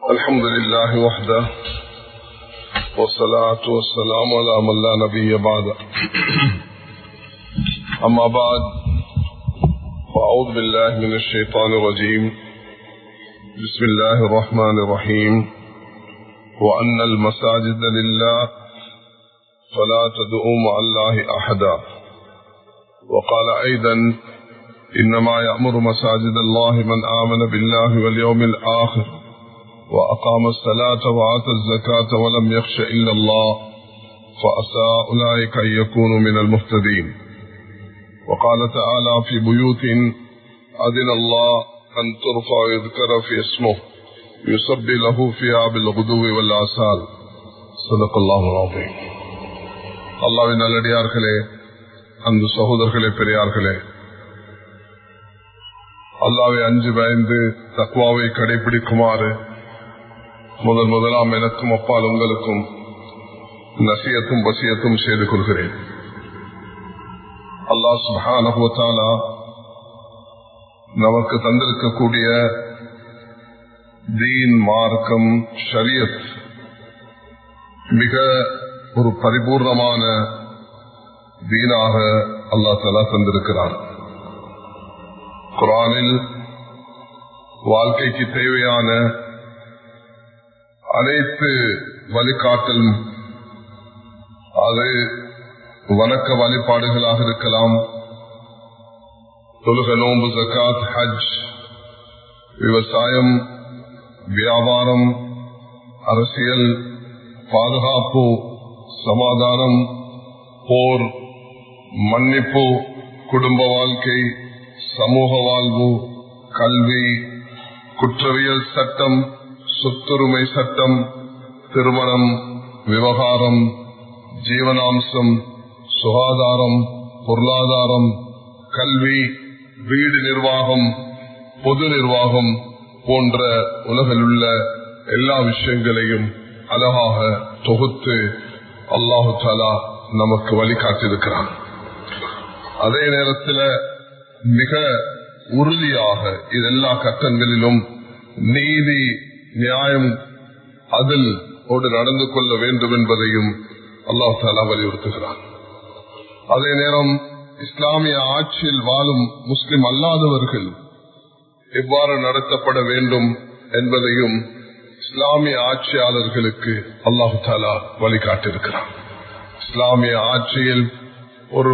الحمد لله وحده والصلاة والسلام على من لا نبي بعد أما بعد فأعوذ بالله من الشيطان الرجيم بسم الله الرحمن الرحيم وأن المساجد لله فلا تدعوا مع الله أحدا وقال أيضا إنما يأمر مساجد الله من آمن بالله واليوم الآخر وأقام الصلاة وآتى الزكاة ولم يخش إلا الله فأسى أولئك أن يكونوا من المهتدين وقال تعالى في بيوت أذن الله أن ترفع ويذكر في اسمه يسب له فيها بالغدو والآسال صدق الله العظيم அல்லாவின் நல்லடியார்களே அந்த சகோதரர்களே பெரியார்களே அல்லாவை அஞ்சு பயந்து தக்குவாவை கடைபிடிக்குமாறு முதல் முதலாம் எனக்கும் அப்பால் உங்களுக்கும் நசியத்தும் வசியத்தும் செய்து கொள்கிறேன் அல்லாஹ் சுபானா நமக்கு தந்திருக்கக்கூடிய தீன் மார்க்கம் ஷரியத் மிக ஒரு பரிபூர்ணமான தீனாக அல்லா தலா தந்திருக்கிறார் குரானில் வாழ்க்கைக்கு தேவையான அனைத்து வழிகாட்டலும் அது வணக்க வழிபாடுகளாக இருக்கலாம் தொழுக நோம்பு ஜக்காத் ஹஜ் விவசாயம் வியாபாரம் அரசியல் பாதுகாப்பு சமாதானம் போர் மன்னிப்பு குடும்ப வாழ்க்கை சமூக வாழ்வு கல்வி குற்றவியல் சட்டம் சொத்துரிமை சட்டம் திருமணம் விவகாரம் ஜீவனாம்சம் சுகாதாரம் பொருளாதாரம் கல்வி வீடு நிர்வாகம் பொது நிர்வாகம் போன்ற உலகில் உள்ள எல்லா விஷயங்களையும் அழகாக தொகுத்து அல்லாஹு தாலா நமக்கு வழிகாட்டியிருக்கிறான் அதே நேரத்தில் மிக உறுதியாக இதெல்லா கட்டங்களிலும் நீதி நியாயம் அதில் ஓடு நடந்து கொள்ள வேண்டும் என்பதையும் அல்லாஹ் தாலா வலியுறுத்துகிறான் அதே நேரம் இஸ்லாமிய ஆட்சியில் வாழும் முஸ்லிம் அல்லாதவர்கள் எவ்வாறு நடத்தப்பட வேண்டும் என்பதையும் இஸ்லாமிய ஆட்சியாளர்களுக்கு அல்லாஹு தாலா வழிகாட்டிருக்கிறான் இஸ்லாமிய ஆட்சியில் ஒரு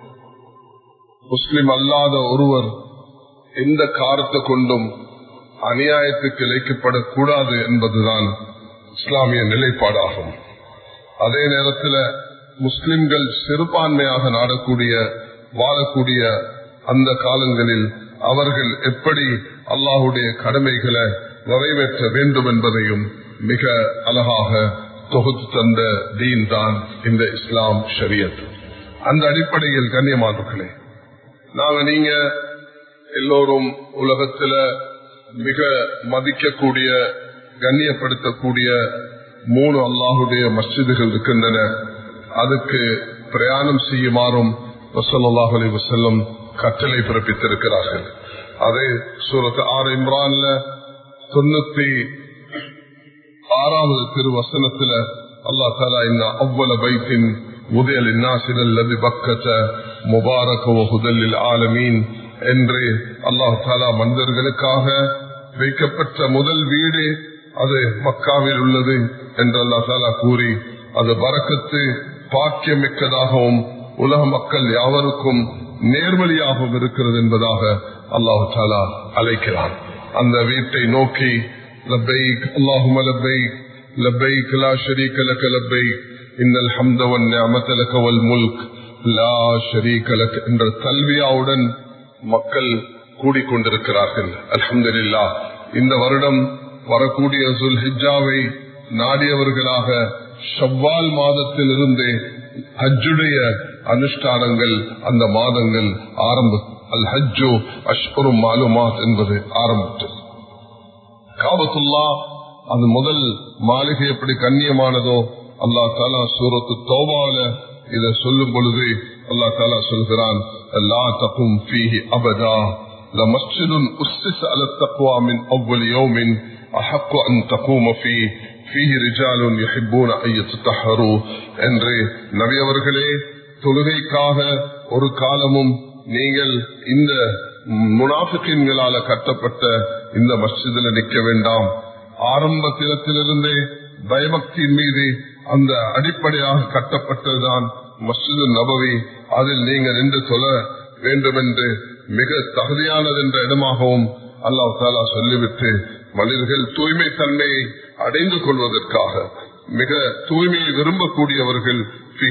முஸ்லிம் அல்லாத ஒருவர் எந்த காரத்தை கொண்டும் அநியாயத்துக்கு இழைக்கப்படக்கூடாது என்பதுதான் இஸ்லாமிய நிலைப்பாடாகும் அதே நேரத்தில் முஸ்லிம்கள் சிறுபான்மையாக நாடக்கூடிய வாழக்கூடிய அந்த காலங்களில் அவர்கள் எப்படி அல்லாஹுடைய கடமைகளை நிறைவேற்ற வேண்டும் என்பதையும் மிக அழகாக தொகுத்து தந்த தீன் தான் இந்த இஸ்லாம் ஷரியத் அந்த அடிப்படையில் கண்ணியமானவர்களே நாங்க நீங்க எல்லோரும் உலகத்துல மிக மதிக்கக்கூடிய கண்ணியப்படுத்தக்கூடிய மூணு அல்லாஹுடைய மஸ்ஜிதுகள் இருக்கின்றன அதுக்கு பிரயாணம் செய்யுமாறும் வசல்லாஹ் அலி வசல்லம் கட்டளை பிறப்பித்திருக்கிறார்கள் அதே சூரத் ஆர் இம்ரான்ல தொண்ணூத்தி ஆறாவது திருவசனத்துல அல்லா தாலா இந்த அவ்வள பைத்தின் முதல் இன்னாசிலல்லது பக்கத்த முபாரக ஹுதல்லில் ஆலமீன் என்று அல்லாஹ் தாலா மனிதர்களுக்காக வைக்கப்பட்ட முதல் வீடு அது மக்காவில் உள்ளது என்று அல்லா தாலா கூறி அது வரக்கத்து பாக்கியமிக்கதாகவும் உலக மக்கள் யாவருக்கும் நேர்வழியாகவும் இருக்கிறது என்பதாக அல்லாஹு தாலா அழைக்கிறான் அந்த வீட்டை நோக்கி லப்பைக் அல்லாஹும லப்பைக் லப்பைக் லா ஷரீக லக லப்பைக் இன்னல் ஹம்த வன் நிஅமத லக வல் முல்க் லா ஷரீக லக என்ற தல்வியாவுடன் மக்கள் கூடிக்கொண்டிருக்கிறார்கள் அல்ஹம்துலில்லா இந்த வருடம் வரக்கூடிய சுல் ஹிஜாவை நாடியவர்களாக ஷவ்வால் மாதத்தில் இருந்தே ஹஜ்ஜுடைய அனுஷ்டானங்கள் அந்த மாதங்கள் ஆரம்ப அல் ஹஜ்ஜு அஷ்புரும் மாலுமாத் என்பது ஆரம்பித்தது காபத்துல்லா அது முதல் மாளிகை எப்படி கண்ணியமானதோ அல்லா தாலா சூரத்து தோபால இதை சொல்லும் பொழுது அல்லா தாலா சொல்கிறான் லா தகும் ஃபீஹி அபதா لمسجد أسس على التقوى من أول يوم أحق أن تقوم فيه فيه رجال يحبون أن يتطهروا என்று நபி அவர்களே தொழுகைக்காக ஒரு காலமும் நீங்கள் இந்த முனாஃபிக்கின்களால கட்டப்பட்ட இந்த மஸ்ஜிதில் நிற்க வேண்டாம் ஆரம்ப தினத்திலிருந்தே பயபக்தியின் மீது அந்த அடிப்படையாக கட்டப்பட்டதுதான் மஸ்ஜிது நபவி அதில் நீங்கள் நின்று சொல்ல வேண்டும் என்று மிக தகுதியானது என்ற இடமாகவும் அல்லாஹ் தாலா சொல்லிவிட்டு மனிதர்கள் தூய்மை தன்மையை அடைந்து கொள்வதற்காக மிக தூய்மையை விரும்பக்கூடியவர்கள்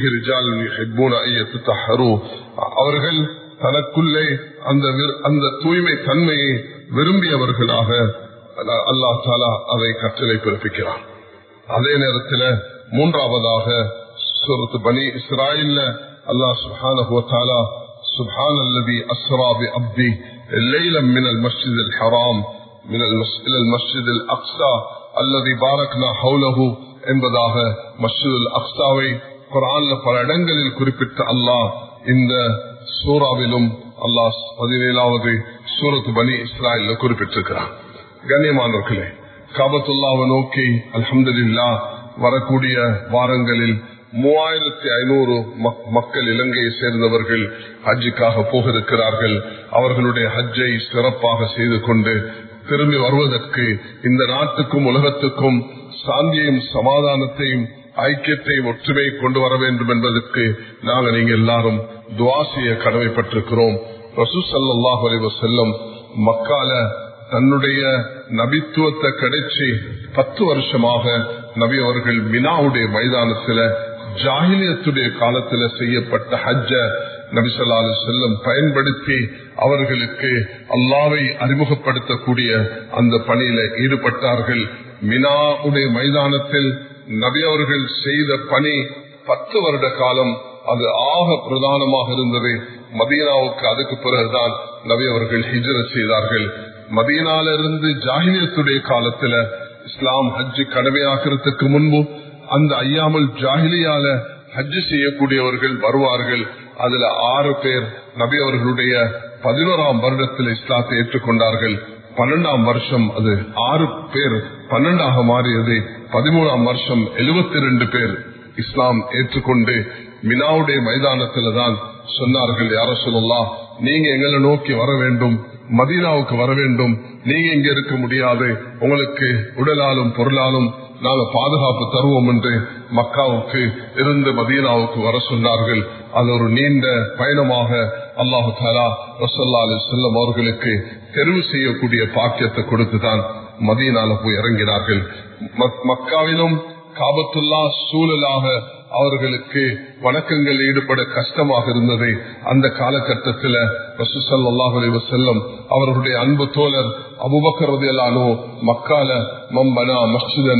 அவர்கள் தனக்குள்ளே அந்த அந்த தூய்மை தன்மையை விரும்பியவர்களாக அல்லாஹ் தாலா அதை கற்றலை பிறப்பிக்கிறார் அதே நேரத்தில் மூன்றாவதாக சூரத்து பனி இஸ்ராயில் அல்லாஹ் சுஹான سبحان الذي أسرى بعبدي ليلا من المسجد الحرام من إلى المسجد الأقصى الذي باركنا حوله என்பதாக மஸ்ஜித் அக்ஸாவை குரான்ல பல இடங்களில் குறிப்பிட்ட அல்லாஹ் இந்த சூறாவிலும் அல்லாஹ் பதினேழாவது சூரத் பனி இஸ்ராயல்ல குறிப்பிட்டிருக்கிறார் கண்ணியமானவர்களே காபத்துல்லாவை நோக்கி அலமதுல்லா வரக்கூடிய வாரங்களில் மூவாயிரத்தி ஐநூறு மக்கள் இலங்கையை சேர்ந்தவர்கள் ஹஜ்ஜுக்காக போக இருக்கிறார்கள் அவர்களுடைய ஹஜ்ஜை சிறப்பாக செய்து கொண்டு திரும்பி வருவதற்கு இந்த நாட்டுக்கும் உலகத்துக்கும் சாந்தியையும் சமாதானத்தையும் ஐக்கியத்தையும் ஒற்றுமை கொண்டு வர வேண்டும் என்பதற்கு நாங்கள் நீங்க எல்லாரும் துவாசிய கடமைப்பட்டிருக்கிறோம் ரசூ சல்லாஹ் செல்லும் மக்கால தன்னுடைய நபித்துவத்தை கிடைச்சி பத்து வருஷமாக நபி அவர்கள் மினாவுடைய மைதானத்துல ஜாகிலியத்துடைய காலத்துல செய்யப்பட்ட ஹஜ்ஜ நபிசல்லாலு செல்லம் பயன்படுத்தி அவர்களுக்கு அல்லாவை அறிமுகப்படுத்தக்கூடிய அந்த பணியில ஈடுபட்டார்கள் மினாவுடைய மைதானத்தில் நபி அவர்கள் செய்த பணி பத்து வருட காலம் அது ஆக பிரதானமாக இருந்தது மதீனாவுக்கு அதுக்கு பிறகுதான் நபி அவர்கள் ஹிஜர செய்தார்கள் மதீனாலிருந்து ஜாகிலியத்துடைய காலத்துல இஸ்லாம் ஹஜ்ஜு கடமையாக்குறதுக்கு முன்பு அந்த ஐயாமல் ஜாகிலியால ஹஜ்ஜு செய்யக்கூடியவர்கள் வருவார்கள் அதுல ஆறு பேர் நபி அவர்களுடைய பதினோராம் வருடத்தில் இஸ்லாத்தை ஏற்றுக்கொண்டார்கள் பன்னெண்டாம் வருஷம் அது ஆறு பேர் பன்னெண்டாக மாறியது பதிமூணாம் வருஷம் எழுபத்தி ரெண்டு பேர் இஸ்லாம் ஏற்றுக்கொண்டு மினாவுடைய மைதானத்துல தான் சொன்னார்கள் யார சொல்லலாம் நீங்க எங்களை நோக்கி வர வேண்டும் மதீனாவுக்கு வர வேண்டும் நீங்க இங்க இருக்க முடியாது உங்களுக்கு உடலாலும் பொருளாலும் நாங்க பாதுகாப்பு தருவோம் என்று மக்காவுக்கு இருந்து மதீனாவுக்கு வர சொன்னார்கள் அது ஒரு நீண்ட பயணமாக அல்லாஹு தாலா ரசல்லா அலி செல்லம் அவர்களுக்கு தெரிவு செய்யக்கூடிய பாக்கியத்தை கொடுத்துதான் மதீனால போய் இறங்கினார்கள் மக்காவிலும் காபத்துல்லா சூழலாக அவர்களுக்கு வணக்கங்கள் ஈடுபட கஷ்டமாக இருந்தது அந்த காலகட்டத்தில் ரசூசல்லாஹு செல்லம் அவர்களுடைய அன்பு தோழர் அபுபக்கரதியலானோ மக்கால மம்பனா மஸ்ஜிதன்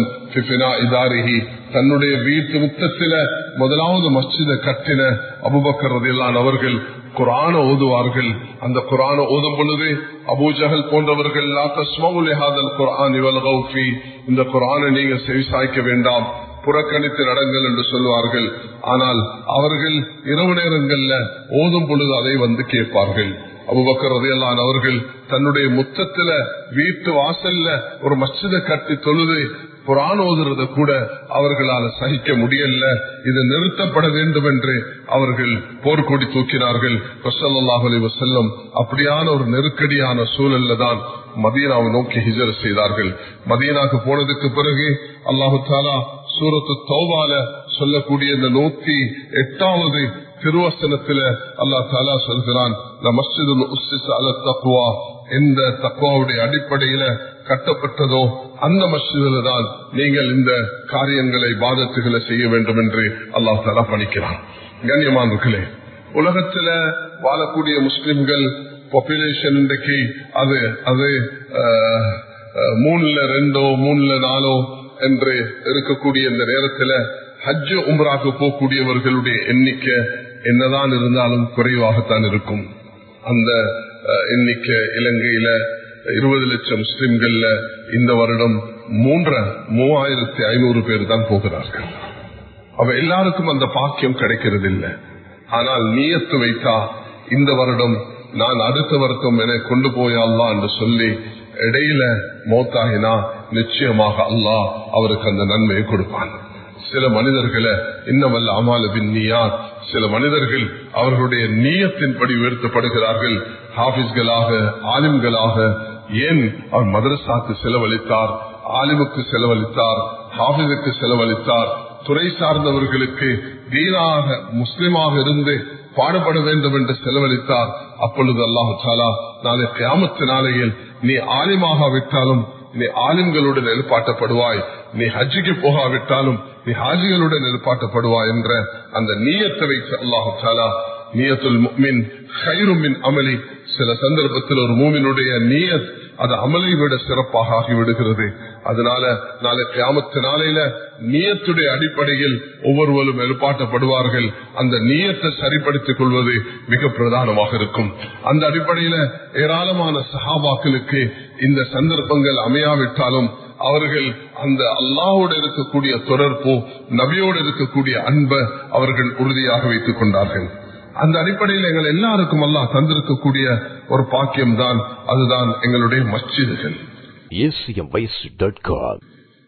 இதாரிஹி தன்னுடைய வீட்டு முத்தத்தில முதலாவது மஸ்ஜித கட்டின அபுபக்கரதியலான் அவர்கள் குரான ஓதுவார்கள் அந்த குரான ஓதும் பொழுது அபூஜகல் போன்றவர்கள் இந்த குரானை நீங்க செவிசாய்க்க வேண்டாம் புறக்கணித்து நடங்கள் என்று சொல்வார்கள் ஆனால் அவர்கள் இரவு நேரங்கள்ல ஓதும் பொழுது அதை வந்து கேட்பார்கள் அபுபக்கர் ரதையல்லான் அவர்கள் தன்னுடைய முத்தத்துல வீட்டு வாசல்ல ஒரு மஸ்ஜித கட்டி தொழுது புறான் ஓதுறத கூட அவர்களால் சகிக்க முடியல இது நிறுத்தப்பட வேண்டும் என்று அவர்கள் போர்க்கொடி தூக்கினார்கள் வசல்லாஹலி வசல்லம் அப்படியான ஒரு நெருக்கடியான சூழல்ல தான் மதீனாவை நோக்கி ஹிஜர் செய்தார்கள் மதீனாக்கு போனதுக்கு பிறகு அல்லாஹு தாலா சூரத்து தௌபால சொல்லக்கூடிய இந்த நூத்தி எட்டாவது திருவசனத்துல அல்லா தாலா சொல்கிறான் எந்த தக்குவாவுடைய அடிப்படையில கட்டப்பட்டதோ அந்த மஸ்ஜிதில தான் நீங்கள் இந்த காரியங்களை பாதத்துகளை செய்ய வேண்டும் என்று அல்லாஹ் தாலா பணிக்கிறான் கண்ணியமானே உலகத்துல வாழக்கூடிய முஸ்லிம்கள் பாப்புலேஷன் இன்றைக்கு அது அது மூணுல ரெண்டோ மூணுல நாலோ என்று இருக்கக்கூடிய இந்த நேரத்துல ஹஜ்ஜு உம்ராக்கு போகக்கூடியவர்களுடைய எண்ணிக்கை என்னதான் இருந்தாலும் குறைவாகத்தான் இருக்கும் அந்த எண்ணிக்கை இலங்கையில இருபது லட்சம் முஸ்லிம்கள்ல இந்த வருடம் மூன்ற மூவாயிரத்தி ஐநூறு பேர் தான் போகிறார்கள் அவ எல்லாருக்கும் அந்த பாக்கியம் கிடைக்கிறது இல்லை ஆனால் நீயத்து வைத்தா இந்த வருடம் நான் அடுத்த வருத்தம் என கொண்டு போயாள்லாம் என்று சொல்லி இடையில மௌத்தாகினா நிச்சயமாக அல்லாஹ் அவருக்கு அந்த நன்மையை கொடுப்பான் சில மனிதர்களை இன்னமல்ல அமாலபின் நீயார் சில மனிதர்கள் அவர்களுடைய நீயத்தின்படி உயர்த்தப்படுகிறார்கள் ஹாபிஸ்களாக ஆலிம்களாக ஏன் அவர் மதரசாக்கு செலவழித்தார் ஆலிமுக்கு செலவழித்தார் ஹாபிஸுக்கு செலவழித்தார் துறை சார்ந்தவர்களுக்கு வீணாக முஸ்லிமாக இருந்து பாடுபட வேண்டும் என்று செலவழித்தார் அப்பொழுது அல்லாஹு சாலா நாளை கிராமத்து நாளையில் நீ ஆலிமாகாவிட்டாலும் நீ ஆலிம்களுடன் எழுப்பாட்டப்படுவாய் நீ ஹஜ்ஜிக்கு போகாவிட்டாலும் நீ ஹாஜிகளுடன் எழுப்பாட்டப்படுவாய் என்ற அந்த நீயத்தை வைத்து அல்லாஹு சாலா நீயத்துல் முக்மின் ஹைருமின் அமலி சில சந்தர்ப்பத்தில் ஒரு மூமினுடைய நீயத் அது அமலை விட சிறப்பாக ஆகிவிடுகிறது அதனால நாளை கிராமத்து நாளையில நீயத்துடைய அடிப்படையில் ஒவ்வொருவரும் எழுப்பாட்டப்படுவார்கள் அந்த நீயத்தை சரிப்படுத்திக் கொள்வது மிக பிரதானமாக இருக்கும் அந்த அடிப்படையில ஏராளமான சஹாபாக்களுக்கு இந்த சந்தர்ப்பங்கள் அமையாவிட்டாலும் அவர்கள் அந்த அல்லாவோடு இருக்கக்கூடிய தொடர்பு நபியோடு இருக்கக்கூடிய அன்பை அவர்கள் உறுதியாக வைத்துக் கொண்டார்கள் அந்த அடிப்படையில் எங்கள் எல்லாருக்கும் அல்லாஹ் தந்திருக்கக்கூடிய ஒரு பாக்கியம் தான் அதுதான் எங்களுடைய மஸ்ஜிதுகள் acmvoice.com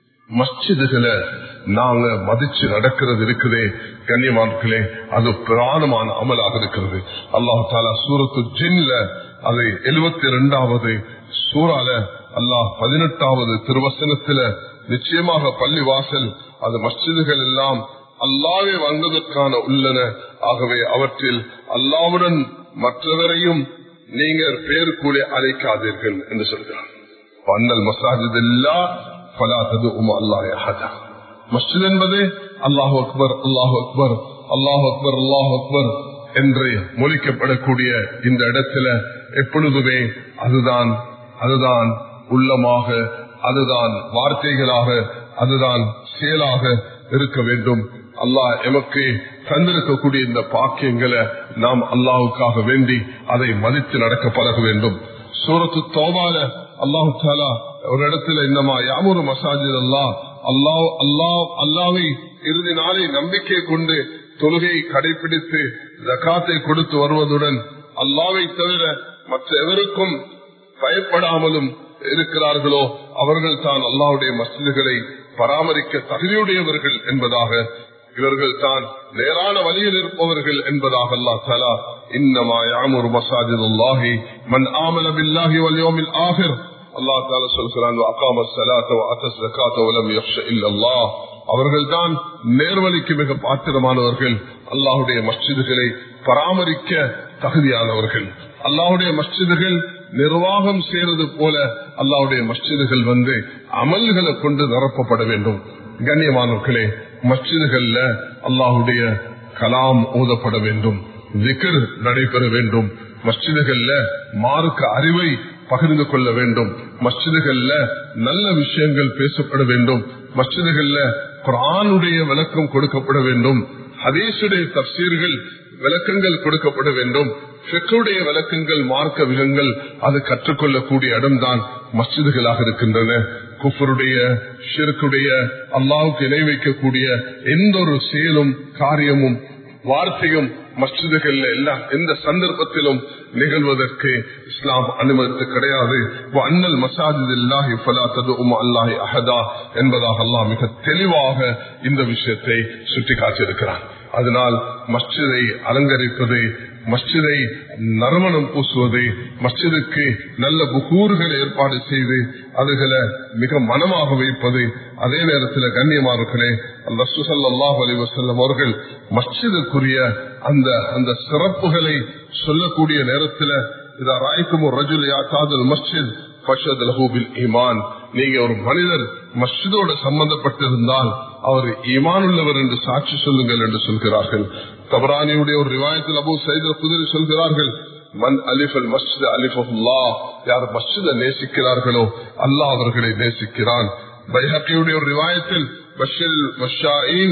மஸ்ஜிதுகளை நாங்க மதிச்சு நடக்கிறது இருக்குதே கண்ணியமான்களே அது பிராணமான அமலாக இருக்கிறது அல்லாஹு தாலா சூரத்து ஜின்ல அது எழுபத்தி இரண்டாவது சூறால அல்லாஹ் பதினெட்டாவது திருவசனத்துல நிச்சயமாக பள்ளி வாசல் அது மஸ்ஜிதுகள் எல்லாம் அல்லாவே வந்ததற்கான உள்ளன ஆகவே அவற்றில் அல்லாவுடன் மற்றவரையும் நீங்கள் பேர் கூட அழைக்காதீர்கள் என்று சொல்கிறார் அண்ணல் மசாஜித் இல்லா பலாத்தது உமா அல்லாஹ் மஸ்ஜித் என்பது அல்லாஹு அக்பர் அல்லாஹு அக்பர் அல்லாஹு அக்பர் அல்லாஹு அக்பர் என்று மொழிக்கப்படக்கூடிய இந்த இடத்துல எப்பொழுதுமே அதுதான் அதுதான் உள்ளமாக அதுதான் வார்த்தைகளாக அதுதான் செயலாக இருக்க வேண்டும் அல்லாஹ் எமக்கு தந்திருக்கக்கூடிய இந்த பாக்கியங்களை நாம் அல்லாவுக்காக வேண்டி அதை மதித்து நடக்க பழக வேண்டும் சூரத்து தோபால அல்லாஹு தாலா ஒரு இடத்துல இன்னமா யாமூர் மசாஜித் அல்லாஹ் அல்லாஹ் அல்லாஹ் அல்லாவை இறுதி நாளை நம்பிக்கை கொண்டு தொழுகையை கடைபிடித்து ஜக்காத்தை கொடுத்து வருவதுடன் அல்லாவை தவிர மற்ற எவருக்கும் பயப்படாமலும் இருக்கிறார்களோ அவர்கள் தான் அல்லாவுடைய மசிதிகளை பராமரிக்க தகுதியுடையவர்கள் என்பதாக இவர்கள் தான் நேரான வழியில் இருப்பவர்கள் என்பதாக அல்லா தலா இன்னமா யாமுர் மசாஜித் அல்லாஹி மன் ஆமல பில்லாஹி வல்யோமில் ஆஹிர் அல்லா தால சொல்கிறான் அகாம சலாத்த அத்தஸ் ஜக்காத்த உலம் யக்ஷ இல்லல்லாஹ் அவர்கள் தான் நேர்வழிக்கு மிக பாத்திரமானவர்கள் அல்லாஹுடைய மஸ்ஜிதுகளை பராமரிக்க தகுதியானவர்கள் அல்லாஹுடைய மஸ்ஜிதுகள் நிர்வாகம் செய்யறது போல அல்லாவுடைய மஸ்ஜிதுகள் வந்து அமல்களை கொண்டு நிரப்பப்பட வேண்டும் கண்ணியமானவர்களே மஸ்ஜிதுகள்ல அல்லாஹுடைய கலாம் ஓதப்பட வேண்டும் விக்கர் நடைபெற வேண்டும் மஸ்ஜிதுகள்ல மார்க்க அறிவை பகிர்ந்து கொள்ள வேண்டும் மஸ்ஜிதுகள்ல நல்ல விஷயங்கள் பேசப்பட வேண்டும் மஸ்ஜிதுகள்ல குரானுடைய விளக்கம் கொடுக்கப்பட வேண்டும் ஹதீசுடைய தப்சீர்கள் விளக்கங்கள் கொடுக்கப்பட வேண்டும் செக்குடைய விளக்கங்கள் மார்க்க விதங்கள் அது கற்றுக்கொள்ளக்கூடிய இடம்தான் மஸ்ஜிதுகளாக இருக்கின்றன குஃபருடைய ஷிற்குடைய அல்லாவுக்கு இணை வைக்கக்கூடிய எந்த ஒரு செயலும் காரியமும் வார்த்தையும் மஸ்ஜிதுகள்ல எல்லாம் எந்த சந்தர்ப்பத்திலும் நிகழ்வதற்கு இஸ்லாம் அனுமதித்து கிடையாது அண்ணல் மசாஜித் இல்லாஹி அல்லாஹி அஹதா என்பதாக அல்லாஹ் மிக தெளிவாக இந்த விஷயத்தை சுட்டி காட்டியிருக்கிறார் அதனால் மஸ்ஜிதை அலங்கரிப்பது மஸ்ஜிதை நறுமணம் பூசுவது மஸ்ஜிதுக்கு நல்ல புகூறுகளை ஏற்பாடு செய்து அதுகளை மிக மனமாக வைப்பது அதே நேரத்தில் கண்ணியமானர்களே அல்லாஹ் அலி வசல்லம் அவர்கள் மஸ்ஜிதுக்குரிய அந்த அந்த சிறப்புகளை சொல்லக்கூடிய நேரத்தில் இதா ராய்க்கும் ஒரு ரஜுல் யாத்தாதல் மஸ்ஜித் பஷத் லஹூபில் ஈமான் நீங்க ஒரு மனிதர் மஸ்ஜிதோட சம்பந்தப்பட்டிருந்தால் அவர் ஈமான் உள்ளவர் என்று சாட்சி சொல்லுங்கள் என்று சொல்கிறார்கள் தபரானியுடைய ஒரு ரிவாயத்தில் அபு சைத குதிரை சொல்கிறார்கள் மன் அலிஃபல் மஸ்ஜித் அலிஃபுல்லா யார் மஸ்ஜித நேசிக்கிறார்களோ அல்லாஹ் அவர்களை நேசிக்கிறான் பைஹக்கியுடைய ஒரு ரிவாயத்தில் பஷில் மஷாயின்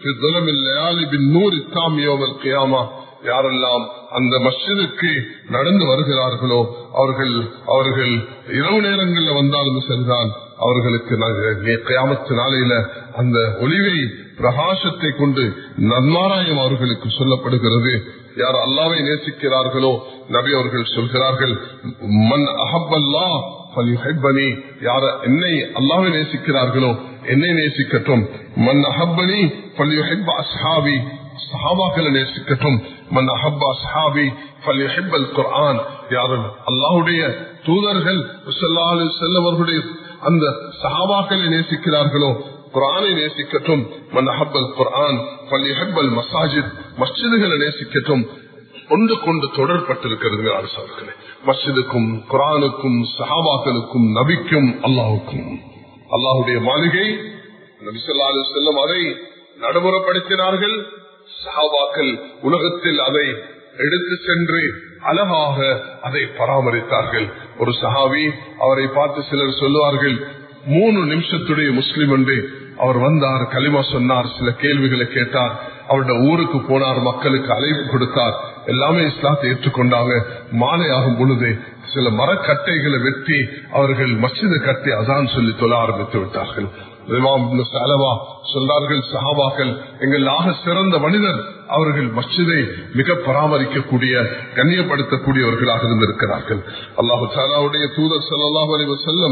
யாரெல்லாம் அந்த மஸ்ஜிதுக்கு நடந்து வருகிறார்களோ அவர்கள் அவர்கள் இரவு நேரங்களில் வந்தாலும் சரிதான் அவர்களுக்கு கியாமத்து நாளையில அந்த ஒளிவை பிரகாசத்தை கொண்டு நன்மாராயம் அவர்களுக்கு சொல்லப்படுகிறது யார் அல்லாவை நேசிக்கிறார்களோ நபி அவர்கள் சொல்கிறார்கள் மன் அஹப்பல்லா ஃபல்யுஹிப்பனி யார என்னை அல்லாஹ்வை நேசிக்கிறார்களோ என்னை நேசிக்கட்டும் மன் அஹப்பனி ஃபல்யுஹிப்ப அஸ்ஹாபி சஹாபாக்களை நேசிக்கட்டும் மன் அஹப்ப அஸ்ஹாபி ஃபல்யுஹிப்பல் குர்ஆன் யாரும் அல்லாஹ்வுடைய தூதர்கள் ஸல்லல்லாஹு அலைஹி வஸல்லம் அவர்களுடைய அந்த சஹாபாக்களை நேசிக்கிறார்களோ குரானை நேசிக்கட்டும் மன் அஹப்பல் குர்ஆன் ஃபல்யுஹிப்பல் மசாஜித் மஸ்ஜிதுகளை நேசிக்கட்டும் ஒன்று கொண்டு தொடர்பட்டிருக்கிறது அரசர்களே மஸ்ஜிதுக்கும் குரானுக்கும் சஹாபாக்களுக்கும் நபிக்கும் அல்லாஹுக்கும் அல்லாஹுடைய மாளிகை நபிசல்லா செல்லும் அதை நடைமுறைப்படுத்தினார்கள் சஹாபாக்கள் உலகத்தில் அதை எடுத்து சென்று அழகாக அதை பராமரித்தார்கள் ஒரு சஹாவி அவரை பார்த்து சிலர் சொல்லுவார்கள் மூணு நிமிஷத்துடைய முஸ்லிம் என்று அவர் வந்தார் களிமா சொன்னார் சில கேள்விகளை கேட்டார் அவருடைய ஊருக்கு போனார் மக்களுக்கு அழைப்பு கொடுத்தார் எல்லாமே இஸ்லாத்தை ஏற்றுக்கொண்டாங்க மாலை ஆகும் பொழுது சில மரக்கட்டைகளை வெட்டி அவர்கள் மசித கட்டி அதான் சொல்லி தொழ ஆரம்பித்து விட்டார்கள் சொல்றார்கள் சஹாபாக்கள் எங்கள் ஆக சிறந்த மனிதர் அவர்கள் மஸ்ஜிதை மிக பராமரிக்கக்கூடிய கண்ணியப்படுத்தக்கூடியவர்களாக இருந்திருக்கிறார்கள் அல்லாஹு சாலாவுடைய தூதர் சல்லாஹ் அலி வசல்லம்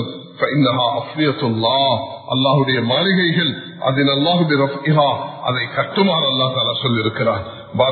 அல்லாஹுடைய மாளிகைகள் அதில் அல்லாஹுடைய அதை கட்டுமாறு அல்லா தாலா சொல்லியிருக்கிறார்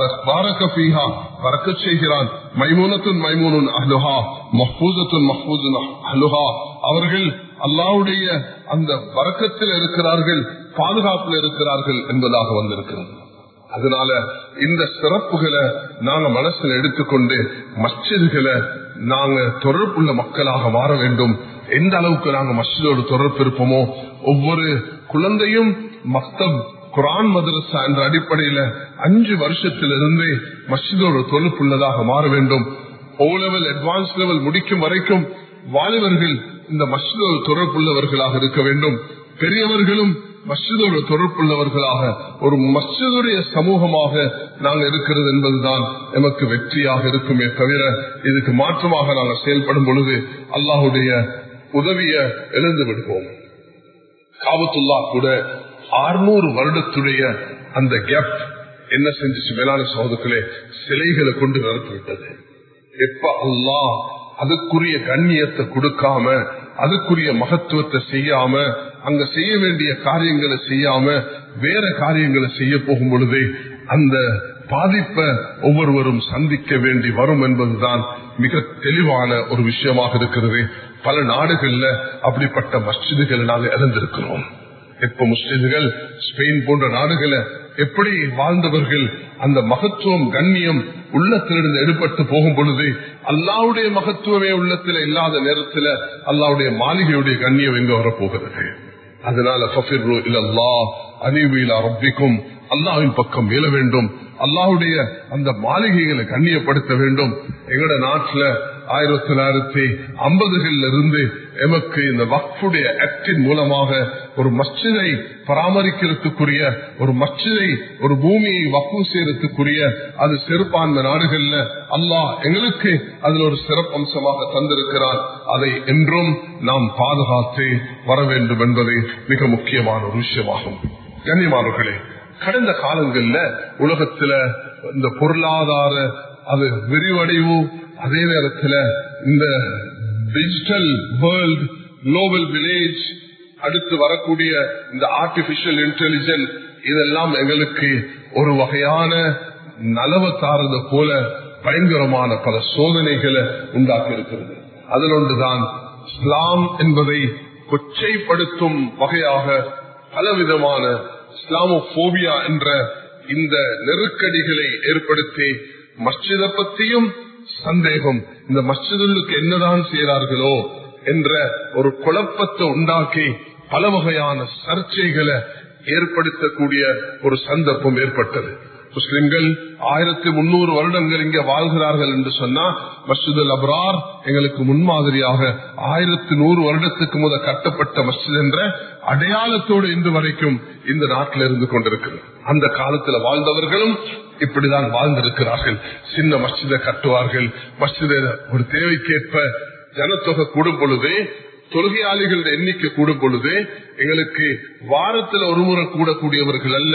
செய்கிறான் மைமூனத்துன் மைமூனுன் அஹ்லுஹா மஹ்பூசத்துன் மஹ்பூசன் அஹ்லுஹா அவர்கள் அல்லாவுடைய அந்த வரக்கத்தில் இருக்கிறார்கள் பாதுகாப்பில் இருக்கிறார்கள் என்பதாக வந்திருக்கிறது அதனால இந்த சிறப்புகளை நாங்க மனசுல எடுத்துக்கொண்டு மஸ்ஜிதுகளை நாங்க தொடர்புள்ள மக்களாக மாற வேண்டும் எந்த அளவுக்கு நாங்க மஸ்ஜிதோடு தொடர்பு இருப்போமோ ஒவ்வொரு குழந்தையும் மக்தம் குரான் மதரசா என்ற அடிப்படையில அஞ்சு வருஷத்திலிருந்து மஸ்ஜிதோடு தொடர்புள்ளதாக மாற வேண்டும் ஓ லெவல் அட்வான்ஸ் லெவல் முடிக்கும் வரைக்கும் வாலிபர்கள் இந்த மஸ்ஜிதோடு தொடர்புள்ளவர்களாக இருக்க வேண்டும் பெரியவர்களும் மஸ்ஜிதோடு தொடர்புள்ளவர்களாக ஒரு மஸ்ஜிதுடைய சமூகமாக நாங்கள் இருக்கிறது என்பதுதான் எமக்கு வெற்றியாக இருக்குமே தவிர இதுக்கு மாற்றமாக நாங்கள் செயல்படும் பொழுது அல்லாஹுடைய உதவிய எழுந்து விடுவோம் காபத்துல்லா கூட அறுநூறு வருடத்துடைய அந்த கேப் என்ன செஞ்சிச்சு மேலான சோதத்திலே சிலைகளை கொண்டு நிறுத்திவிட்டது எப்ப அல்லாஹ் அதுக்குரிய கண்ணியத்தை கொடுக்காம அதுக்குரிய மகத்துவத்தை செய்யாம அங்க செய்ய வேண்டிய காரியங்களை செய்யாம வேற காரியங்களை செய்ய போகும் பொழுதே அந்த பாதிப்பை ஒவ்வொருவரும் சந்திக்க வேண்டி வரும் என்பதுதான் மிக தெளிவான ஒரு விஷயமாக இருக்கிறது பல நாடுகள்ல அப்படிப்பட்ட மஸ்ஜிதுகளை நாங்கள் இழந்திருக்கிறோம் எப்ப முஸ்லிம்கள் ஸ்பெயின் போன்ற நாடுகளை எப்படி வாழ்ந்தவர்கள் அந்த மகத்துவம் கண்ணியம் உள்ளத்திலிருந்து எடுபட்டு போகும் பொழுது அல்லாவுடைய மகத்துவமே உள்ளத்துல இல்லாத நேரத்துல அல்லாவுடைய மாளிகையுடைய கண்ணியம் எங்க வரப்போகிறது அதனால அணிவிலா ரப்பிக்கும் அல்லாவின் பக்கம் மேல வேண்டும் அல்லாவுடைய அந்த மாளிகைகளை கண்ணியப்படுத்த வேண்டும் எங்கட நாட்டுல ஆயிரத்தி தொள்ளாயிரத்தி ஐம்பதுகள்ல இருந்து எமக்கு இந்த வக்ஃபுடைய ஆக்டின் மூலமாக ஒரு மஸ்ஜிதை பராமரிக்கிறதுக்குரிய ஒரு மஸ்ஜிதை ஒரு பூமியை வக்கு செய்யறதுக்குரிய அது சிறப்பான்மை நாடுகள்ல அல்லாஹ் எங்களுக்கு அதுல ஒரு சிறப்பம்சமாக தந்திருக்கிறார் அதை என்றும் நாம் பாதுகாத்து வர வேண்டும் என்பது மிக முக்கியமான ஒரு விஷயமாகும் கண்ணியமானவர்களே கடந்த காலங்கள்ல உலகத்துல இந்த பொருளாதார அது விரிவடைவு அதே நேரத்தில் இந்த டிஜிட்டல் வேர்ல்ட் குளோபல் வில்லேஜ் அடுத்து வரக்கூடிய இந்த ஆர்டிபிஷியல் இன்டெலிஜென்ஸ் இதெல்லாம் எங்களுக்கு ஒரு வகையான நலவத்தாரது போல பயங்கரமான பல சோதனைகளை உண்டாக்கி இருக்கிறது அதில் ஒன்றுதான் இஸ்லாம் என்பதை கொச்சைப்படுத்தும் வகையாக பலவிதமான இஸ்லாமோபியா என்ற இந்த நெருக்கடிகளை ஏற்படுத்தி மஸ்ஜித பத்தியும் சந்தேகம் இந்த மஸ்ஜிதுக்கு என்னதான் செய்கிறார்களோ என்ற ஒரு குழப்பத்தை உண்டாக்கி பல வகையான சர்ச்சைகளை ஏற்படுத்தக்கூடிய ஒரு சந்தர்ப்பம் ஏற்பட்டது முஸ்லிம்கள் ஆயிரத்தி முன்னூறு வருடங்கள் இங்கே வாழ்கிறார்கள் என்று சொன்னா மஸ்ஜிதுல் அப்ரார் எங்களுக்கு முன்மாதிரியாக ஆயிரத்தி நூறு வருடத்துக்கு முத கட்டப்பட்ட மஸ்ஜித் என்ற அடையாளத்தோடு இன்று வரைக்கும் இந்த நாட்டில் இருந்து கொண்டிருக்கிறது அந்த காலத்துல வாழ்ந்தவர்களும் இப்படிதான் வாழ்ந்திருக்கிறார்கள் சின்ன மஸ்ஜிதை கட்டுவார்கள் மஸ்ஜித ஒரு தேவைக்கேற்ப ஜனத்தொகை கூடும் பொழுதே தொழுகையாளிகளுடைய எண்ணிக்கை கூடும் பொழுது எங்களுக்கு வாரத்தில் ஒரு முறை கூடக்கூடியவர்கள் அல்ல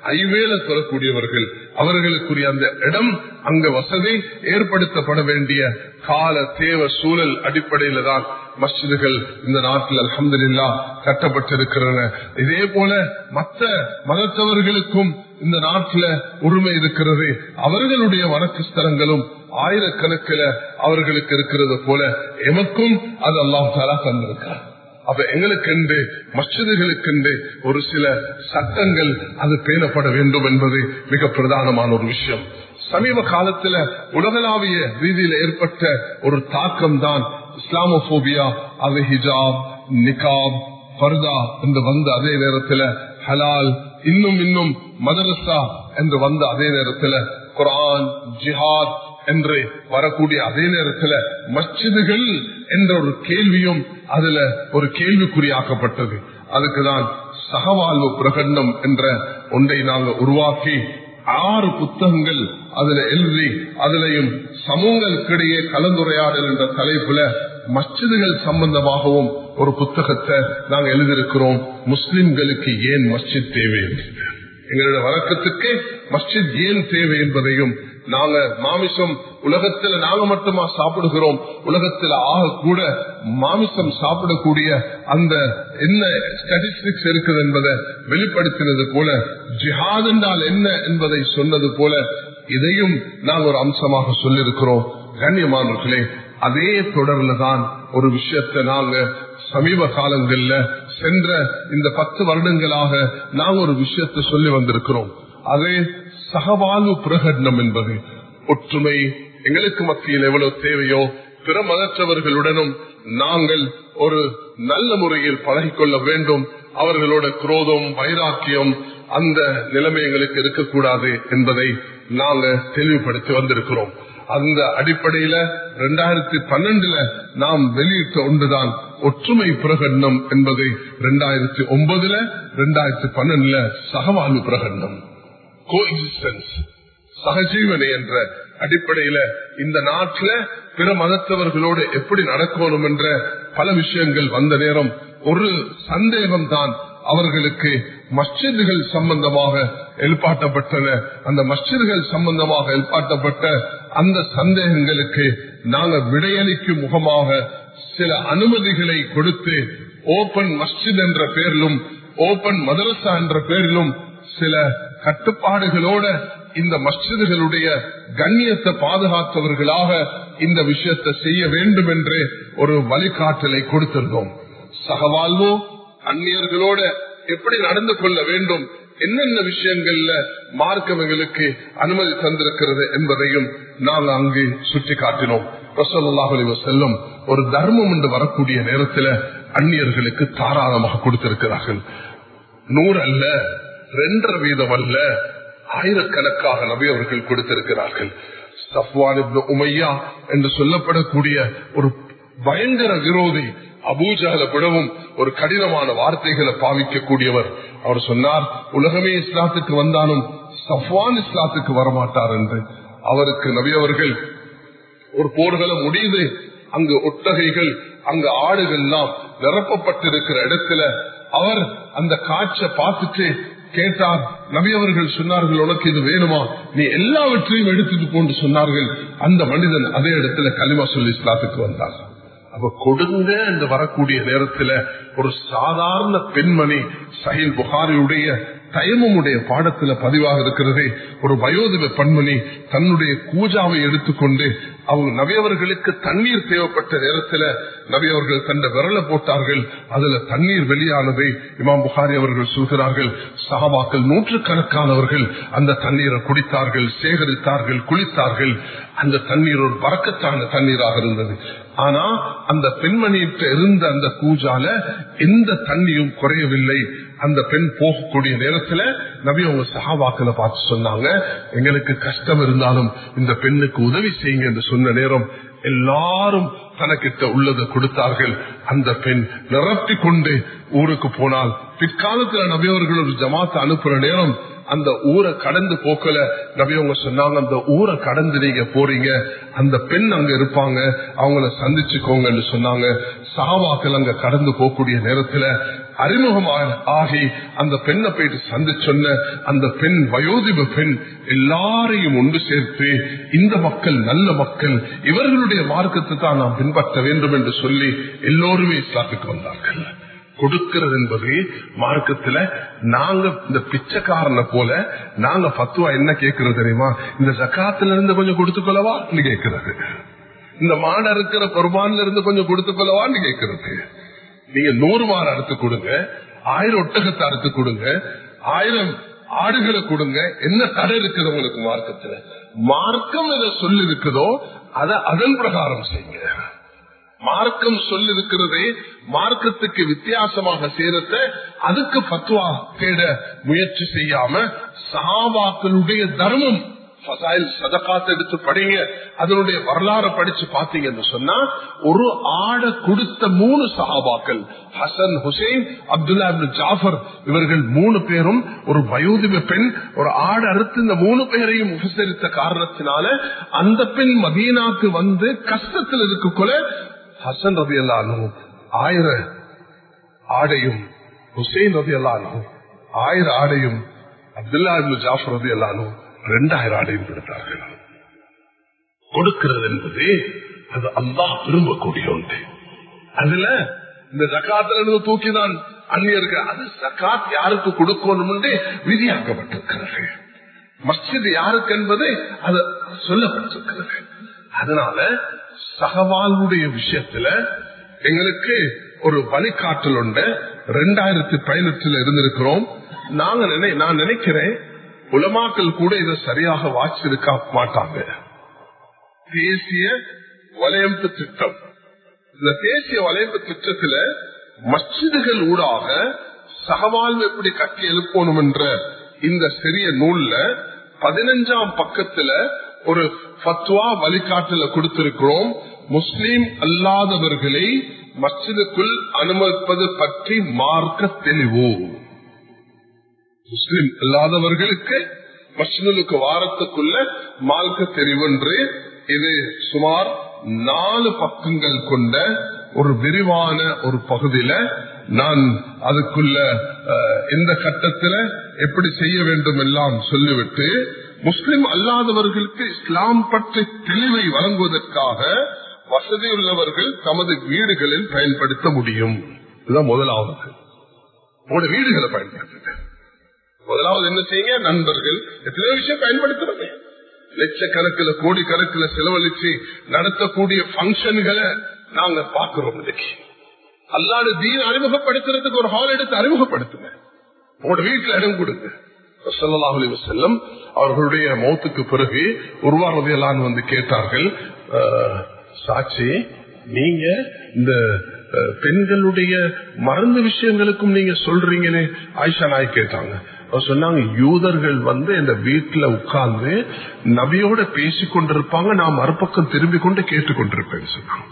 ஐவேல சொல்லக்கூடியவர்கள் அவர்களுக்குரிய அந்த இடம் அங்க வசதி ஏற்படுத்தப்பட வேண்டிய கால தேவ சூழல் அடிப்படையில தான் மஸ்ஜிதுகள் இந்த நாட்டில் அலமதுல்லா கட்டப்பட்டிருக்கின்றன இதே போல மற்ற மதத்தவர்களுக்கும் இந்த நாட்டில் உரிமை இருக்கிறது அவர்களுடைய வணக்கு ஸ்தலங்களும் ஆயிரக்கணக்கில் அவர்களுக்கு இருக்கிறது போல எமக்கும் அது அல்லாம் தாலா தந்திருக்கிறார் அப்ப எங்களுக்கென்று மசிதுகளுக்கென்று ஒரு சில சட்டங்கள் அது பேணப்பட வேண்டும் என்பது மிக பிரதானமான ஒரு விஷயம் சமீப காலத்துல உலகளாவிய ரீதியில் ஏற்பட்ட ஒரு தாக்கம் தான் இஸ்லாமோபியா அது ஹிஜாப் நிகாப் பர்தா என்று வந்த அதே நேரத்தில் ஹலால் இன்னும் இன்னும் மதரசா என்று வந்த அதே நேரத்தில் குரான் ஜிஹாத் என்று வரக்கூடிய அதே நேரத்தில் மஸ்ஜிதுகள் என்ற ஒரு கேள்வியும் அதுல ஒரு கேள்விக்குறியாக்கப்பட்டது அதுக்குதான் சகவாழ்வு பிரகடனம் என்ற ஒன்றை நாங்கள் உருவாக்கி ஆறு புத்தகங்கள் அதுல எழுதி அதுலயும் சமூகங்களுக்கிடையே கலந்துரையாடல் என்ற தலைப்புல மஸ்ஜிதுகள் சம்பந்தமாகவும் ஒரு புத்தகத்தை நாங்கள் எழுதியிருக்கிறோம் முஸ்லிம்களுக்கு ஏன் மஸ்ஜித் தேவை எங்களுடைய வழக்கத்துக்கு மஸ்ஜித் ஏன் தேவை என்பதையும் நாங்க மாமிசம் உலகத்துல நாங்க மட்டுமா சாப்பிடுகிறோம் உலகத்துல ஆக கூட மாமிசம் சாப்பிடக்கூடிய அந்த என்ன ஸ்டாட்டிஸ்டிக்ஸ் இருக்குது என்பதை வெளிப்படுத்தினது போல ஜிஹாத் என்றால் என்ன என்பதை சொன்னது போல இதையும் நாங்கள் ஒரு அம்சமாக சொல்லியிருக்கிறோம் கண்ணியமானவர்களே அதே தொடர்ல தான் ஒரு விஷயத்தை நாங்க சமீப காலங்கள்ல சென்ற இந்த பத்து வருடங்களாக நாங்க ஒரு விஷயத்தை சொல்லி வந்திருக்கிறோம் அதே சகவாழ்வு பிரகடனம் என்பது ஒற்றுமை எங்களுக்கு மத்தியில் எவ்வளவு தேவையோ பிற மதற்றவர்களுடனும் நாங்கள் ஒரு நல்ல முறையில் பழகிக்கொள்ள வேண்டும் அவர்களோட குரோதம் வைராக்கியம் அந்த நிலைமை எங்களுக்கு இருக்கக்கூடாது என்பதை நாங்க தெளிவுபடுத்தி வந்திருக்கிறோம் அந்த அடிப்படையில ரெண்டாயிரத்தி பன்னெண்டுல நாம் வெளியிட்ட ஒன்றுதான் ஒற்றுமை பிரகடனம் என்பது ரெண்டாயிரத்தி ஒன்பதுல ரெண்டாயிரத்தி பன்னெண்டுல சகவாழ்வு பிரகடனம் கோஎக்ஸிஸ்டன்ஸ் சகஜீவனை என்ற அடிப்படையில இந்த நாட்டில் பிற மதத்தவர்களோடு எப்படி நடக்கணும் என்ற பல விஷயங்கள் வந்த நேரம் ஒரு சந்தேகம் தான் அவர்களுக்கு மஸ்ஜிதுகள் சம்பந்தமாக எழுப்பாட்டப்பட்டன அந்த மஸ்ஜிதுகள் சம்பந்தமாக எழுப்பாட்டப்பட்ட அந்த சந்தேகங்களுக்கு நாங்கள் விடையளிக்கும் முகமாக சில அனுமதிகளை கொடுத்து ஓபன் மஸ்ஜித் என்ற பெயரிலும் ஓபன் மதரசா என்ற பெயரிலும் சில கட்டுப்பாடுகளோட இந்த மஸ்ஜிதுகளுடைய கண்ணியத்தை பாதுகாத்தவர்களாக இந்த விஷயத்தை செய்ய வேண்டும் என்று ஒரு வழிகாட்டலை கொடுத்திருந்தோம் சகவாழ்வோ அந்நியர்களோட எப்படி நடந்து கொள்ள வேண்டும் என்னென்ன விஷயங்கள்ல மார்க்கம் எங்களுக்கு அனுமதி தந்திருக்கிறது என்பதையும் நாங்கள் அங்கு சுட்டி காட்டினோம் செல்லும் ஒரு தர்மம் என்று வரக்கூடிய நேரத்தில் அந்நியர்களுக்கு தாராளமாக கொடுத்திருக்கிறார்கள் நூறு அல்ல ரெண்டரை வீதம் அல்ல ஆயிரக்கணக்காக நபி அவர்கள் கொடுத்திருக்கிறார்கள் சஃப்வான் உமையா என்று சொல்லப்படக்கூடிய ஒரு பயங்கர விரோதி அபூஜால விடவும் ஒரு கடினமான வார்த்தைகளை பாவிக்கக்கூடியவர் அவர் சொன்னார் உலகமே இஸ்லாத்துக்கு வந்தாலும் சஃப்வான் இஸ்லாத்துக்கு வரமாட்டார் என்று அவருக்கு நபி அவர்கள் ஒரு போர்களை முடியுது அங்கு ஒட்டகைகள் அங்கு ஆடுகள்லாம் நிரப்பப்பட்டிருக்கிற இடத்துல அவர் அந்த காட்சை பார்த்துட்டு கேட்டார் நபி அவர்கள் சொன்னார்கள் உனக்கு இது வேணுமா நீ எல்லாவற்றையும் எடுத்துட்டு போன்று சொன்னார்கள் அந்த மனிதன் அதே இடத்துல களிமா சொல்லி இஸ்லாத்துக்கு வந்தார் அப்ப கொடுங்க என்று வரக்கூடிய நேரத்துல ஒரு சாதாரண பெண்மணி சஹில் புகாரியுடைய தயமுடைய பாடத்துல பதிவாக இருக்கிறதே ஒரு வயோதிப பெண்மணி தன்னுடைய கூஜாவை எடுத்துக்கொண்டு அவங்க நவியவர்களுக்கு தண்ணீர் தேவைப்பட்ட நேரத்துல நவியவர்கள் தந்த விரலை போட்டார்கள் அதுல தண்ணீர் வெளியானதை இமாம் புகாரி அவர்கள் சொல்கிறார்கள் சகாபாக்கள் நூற்றுக்கணக்கானவர்கள் அந்த தண்ணீரை குடித்தார்கள் சேகரித்தார்கள் குளித்தார்கள் அந்த தண்ணீர் ஒரு பறக்கத்தான தண்ணீராக இருந்தது ஆனா அந்த பெண்மணியிட்ட இருந்த அந்த கூஜால எந்த தண்ணியும் குறையவில்லை அந்த பெண் போகக்கூடிய நேரத்துல நபி அவங்க சகாபாக்களை பார்த்து சொன்னாங்க எங்களுக்கு கஷ்டம் இருந்தாலும் இந்த பெண்ணுக்கு உதவி செய்யுங்க என்று சொன்ன நேரம் எல்லாரும் தனக்கிட்ட உள்ளதை கொடுத்தார்கள் அந்த பெண் நிரப்பி கொண்டு ஊருக்கு போனால் பிற்காலத்துல நபியவர்கள் ஒரு ஜமாத்தை அனுப்புற நேரம் அந்த ஊரை கடந்து போக்கல நபியவங்க சொன்னாங்க அந்த ஊரை கடந்து நீங்க போறீங்க அந்த பெண் அங்க இருப்பாங்க அவங்கள சந்திச்சுக்கோங்கன்னு சொன்னாங்க சாவாக்கள் அங்க கடந்து போகக்கூடிய நேரத்துல அறிமுகமாக ஆகி அந்த பெண்ணை போயிட்டு சந்தி சொன்ன அந்த பெண் வயோதிப பெண் எல்லாரையும் ஒன்று சேர்த்து இந்த மக்கள் நல்ல மக்கள் இவர்களுடைய மார்க்கத்தை தான் நாம் பின்பற்ற வேண்டும் என்று சொல்லி எல்லோருமே இஸ்லாத்துக்கு வந்தார்கள் கொடுக்கிறது என்பது மார்க்கத்துல நாங்க இந்த பிச்சைக்காரனை போல நாங்க பத்துவா என்ன கேட்கறது தெரியுமா இந்த ஜக்காத்துல இருந்து கொஞ்சம் கொடுத்துக்கொள்ளவா கேட்கிறது இந்த மாடு இருக்கிற குர்பான்ல இருந்து கொஞ்சம் கொடுத்துக்கொள்ளவான்னு கேட்கறது நீங்க நூறு மாடு அறுத்து கொடுங்க ஆயிரம் ஒட்டகத்தை அறுத்து கொடுங்க ஆயிரம் ஆடுகளை கொடுங்க என்ன தடை இருக்குது உங்களுக்கு மார்க்கத்துல மார்க்கம் எதை சொல்லி இருக்குதோ அதை அதன் பிரகாரம் செய்யுங்க மார்க்கம் சொல்லிருக்கிறதே மார்க்கத்துக்கு வித்தியாசமாக சேரத்த அதுக்கு பத்துவா தேட முயற்சி செய்யாம சஹாபாக்களுடைய தர்மம் சதகாத்த எடுத்து படிங்க அதனுடைய வரலாறு படிச்சு பாத்தீங்கன்னு சொன்னா ஒரு ஆடை கொடுத்த மூணு சஹாபாக்கள் ஹசன் ஹுசைன் அப்துல்லா ஜாஃபர் இவர்கள் மூணு பேரும் ஒரு வயோதிப பெண் ஒரு ஆடு அறுத்து இந்த மூணு பேரையும் உபசரித்த காரணத்தினால அந்த பெண் மதீனாக்கு வந்து கஷ்டத்தில் இருக்கக்குள்ள ஹசன் ரவி அல்லானும் ஆயிர ஆடையும் ஹுசைன் ரவி அல்லானும் ஆயிர ஆடையும் அப்துல்லா ஜாஃபர் ரவி அல்லானும் ரெண்டாயிரம் ஆடையும் கொடுத்தார்கள் கொடுக்கிறது என்பது அது அல்லாஹ் விரும்பக்கூடிய ஒன்று அதுல இந்த ஜக்காத்துல இருந்து தூக்கிதான் அந்நியருக்கு அது ஜக்காத் யாருக்கு கொடுக்கணும் விதியாக்கப்பட்டிருக்கிறது மஸ்ஜித் யாருக்கு என்பது அது சொல்லப்பட்டிருக்கிறது அதனால சகவாழ்வுடைய விஷயத்துல எங்களுக்கு ஒரு வழிகாட்டல் உண்டு ரெண்டாயிரத்தி பதினெட்டுல இருந்திருக்கிறோம் நாங்க நினை நான் நினைக்கிறேன் உலமாக்கள் கூட இதை சரியாக வாசிருக்க மாட்டாங்க தேசிய வலையமைப்பு திட்டம் இந்த தேசிய வலையமைப்பு திட்டத்துல மஸ்ஜிதுகள் ஊடாக சகவாழ்வு எப்படி கட்டி எழுப்பணும் என்ற இந்த சிறிய நூல்ல பதினஞ்சாம் பக்கத்துல ஒரு பத்வா வழிகாட்டல கொடுத்திருக்கிறோம் முஸ்லீம் அல்லாதவர்களை மஸ்ஜிதுக்குள் அனுமதிப்பது பற்றி மார்க்க தெளிவு முஸ்லிம் அல்லாதவர்களுக்கு மஸ்ஜிதுக்கு வாரத்துக்குள்ள மார்க்க தெரிவு என்று இது சுமார் நாலு பக்கங்கள் கொண்ட ஒரு விரிவான ஒரு பகுதியில நான் அதுக்குள்ள இந்த கட்டத்துல எப்படி செய்ய வேண்டும் எல்லாம் சொல்லிவிட்டு முஸ்லிம் அல்லாதவர்களுக்கு இஸ்லாம் பற்றி தெளிவை வழங்குவதற்காக வசதி உள்ளவர்கள் தமது வீடுகளில் பயன்படுத்த முடியும் இதுதான் முதலாவது உங்களோட வீடுகளை பயன்படுத்துங்க முதலாவது என்ன செய்யுங்க நண்பர்கள் எத்தனையோ விஷயம் பயன்படுத்துறது லட்சக்கணக்கில் கோடி கணக்கில் செலவழிச்சு நடத்தக்கூடிய பங்கன்களை நாங்க பாக்குறோம் இன்னைக்கு அல்லாத தீன் அறிமுகப்படுத்துறதுக்கு ஒரு ஹால் எடுத்து அறிமுகப்படுத்துங்க உங்களோட வீட்டுல இடம் கொடுங்க செல்லம் அவர்களுடைய மௌத்துக்கு பிறகு உருவானதையெல்லாம் வந்து கேட்டார்கள் சாட்சி நீங்க இந்த பெண்களுடைய மருந்து விஷயங்களுக்கும் நீங்க சொல்றீங்கன்னு ஆயிஷா நாய் கேட்டாங்க சொன்னாங்க யூதர்கள் வந்து இந்த வீட்டுல உட்கார்ந்து நபியோட பேசி கொண்டிருப்பாங்க நான் மறுபக்கம் திரும்பி கொண்டு கேட்டுக்கொண்டிருப்பேன் சொன்னாங்க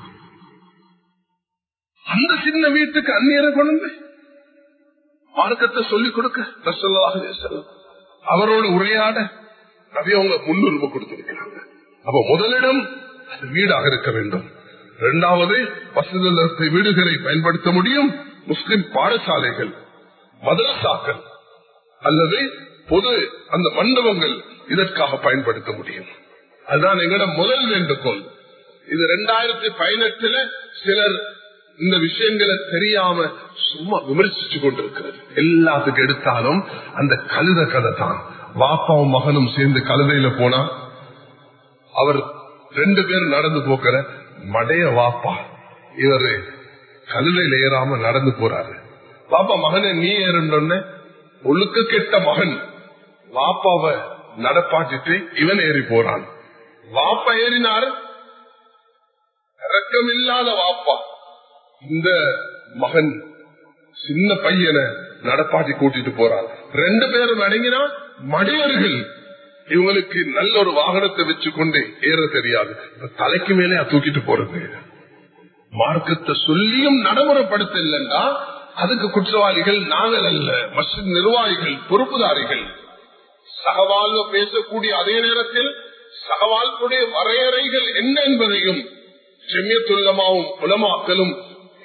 அந்த சின்ன வீட்டுக்கு அந்நியரை கொண்டு மார்க்கத்தை சொல்லிக் கொடுக்க அவரோட உரையாட நபி அவங்க முன்னுரிமை கொடுத்திருக்கிறாங்க அப்ப முதலிடம் அது வீடாக இருக்க வேண்டும் இரண்டாவது வசதி வீடுகளை பயன்படுத்த முடியும் முஸ்லிம் பாடசாலைகள் மதரசாக்கள் அல்லது பொது அந்த மண்டபங்கள் இதற்காக பயன்படுத்த முடியும் அதுதான் எங்களோட முதல் வேண்டுகோள் இது ரெண்டாயிரத்தி பதினெட்டுல சிலர் இந்த விஷயங்களை தெரியாம சும்மா விமர்சிச்சு கொண்டிருக்கிறது எல்லாத்துக்கும் எடுத்தாலும் அந்த கழுத கதை தான் வாப்பாவும் மகனும் சேர்ந்து கழுதையில போனா அவர் ரெண்டு பேரும் நடந்து போக்கிற மடைய வாப்பா இவரு கழுதையில ஏறாம நடந்து போறாரு பாப்பா மகனை நீ ஏறணுன்னு ஒழுக்க கெட்ட மகன் வாப்பாவ நடப்பாட்டிட்டு இவன் ஏறி போறான் வாப்பா ஏறினார் இறக்கம் இல்லாத வாப்பா இந்த மகன் சின்ன பையனை நடப்பாட்டி கூட்டிட்டு போறான் ரெண்டு பேரும் அடங்கினா மடியர்கள் இவங்களுக்கு நல்ல ஒரு வாகனத்தை வச்சு கொண்டு ஏற தெரியாது தலைக்கு மேலே தூக்கிட்டு போறது மார்க்கத்தை சொல்லியும் நடைமுறைப்படுத்த இல்லைன்னா அதுக்கு குற்றவாளிகள் நாங்கள் அல்ல மஸ்ஜித் நிர்வாகிகள் பொறுப்புதாரிகள் சகவாழ்வு பேசக்கூடிய அதே நேரத்தில் சகவாழ்வுடைய வரையறைகள் என்ன என்பதையும் செம்யத்துள்ளமாவும் உலமாக்களும்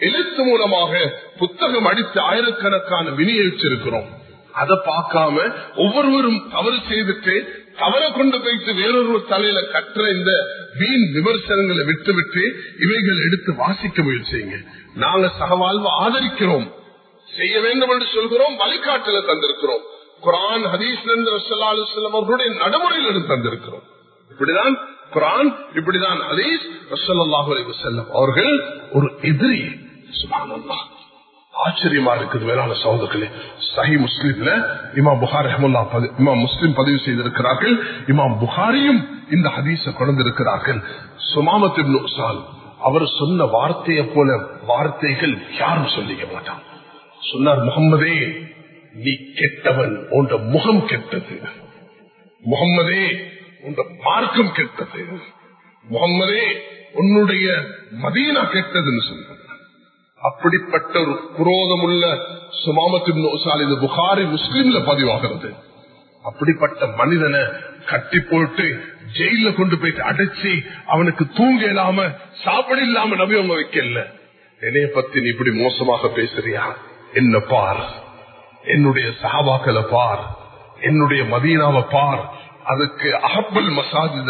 எழுத்து மூலமாக புத்தகம் அடித்து ஆயிரக்கணக்கான விநியோகிச்சிருக்கிறோம் அதை பார்க்காம ஒவ்வொருவரும் தவறு செய்துட்டு தவறை கொண்டு போயிட்டு வேறொரு தலையில கற்ற இந்த வீண் விமர்சனங்களை விட்டுவிட்டு இவைகள் எடுத்து வாசிக்க முயற்சிங்க நாங்க சகவாழ்வு ஆதரிக்கிறோம் செய்ய வேண்டும் என்று சொல்கிறோம் வழிகாட்டல தந்திருக்கிறோம் குரான் ஹதீஸ் அவர்களுடைய நடைமுறையில் தந்திருக்கிறோம் இப்படிதான் குரான் இப்படிதான் ஹதீஸ் செல்லம் அவர்கள் ஒரு எதிரி சுபானல்லா ஆச்சரியமா இருக்குது வேளாண் சகோதரர்களே சஹி முஸ்லிம்ல இமாம் புகார் அஹமுல்லா இமாம் முஸ்லிம் பதிவு செய்திருக்கிறார்கள் இமாம் புகாரியும் இந்த ஹதீஸ கொண்டிருக்கிறார்கள் சுமாமத்தின் அவர் சொன்ன வார்த்தையை போல வார்த்தைகள் யாரும் சொல்லிக்க மாட்டான் சொன்னார் முகம்மதே நீ கெட்டவன் உன்ற முகம் கெட்டது முகம்மதே உன்ற மார்க்கம் கெட்டது முகம்மதே உன்னுடைய மதீனா கெட்டதுன்னு சொன்னார் அப்படிப்பட்ட ஒரு குரோதமுள்ள சுமாமத்தின் இது புகாரி முஸ்லீம்ல பதிவாகிறது அப்படிப்பட்ட மனிதனை கட்டி போட்டு ஜெயில கொண்டு போயிட்டு அடைச்சி அவனுக்கு தூங்க இல்லாம சாப்பிட இல்லாம நபி அவங்க வைக்கல என்னைய பத்தி நீ இப்படி மோசமாக பேசுறியா என்ன பார் என்னுடைய சஹாபாக்களை பார் என்னுடைய மதீனாவை பார் அதுக்கு அகப்பல் மசாஜித்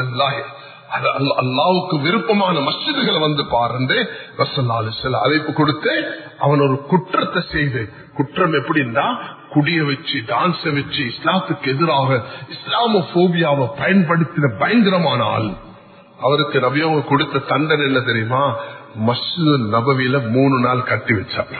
அல்லாவுக்கு விருப்பமான மஸ்ஜிதுகளை வந்து பாருண்டு சில அழைப்பு கொடுத்து அவன் ஒரு குற்றத்தை செய்து குற்றம் எப்படின்னா குடிய வச்சு டான்ஸ வச்சு இஸ்லாத்துக்கு எதிராக இஸ்லாம போபியாவை பயன்படுத்தின பயங்கரமான ஆள் அவருக்கு நபியவங்க கொடுத்த தண்டனை என்ன தெரியுமா மஸ்ஜிது நபவியில மூணு நாள் கட்டி வச்சாங்க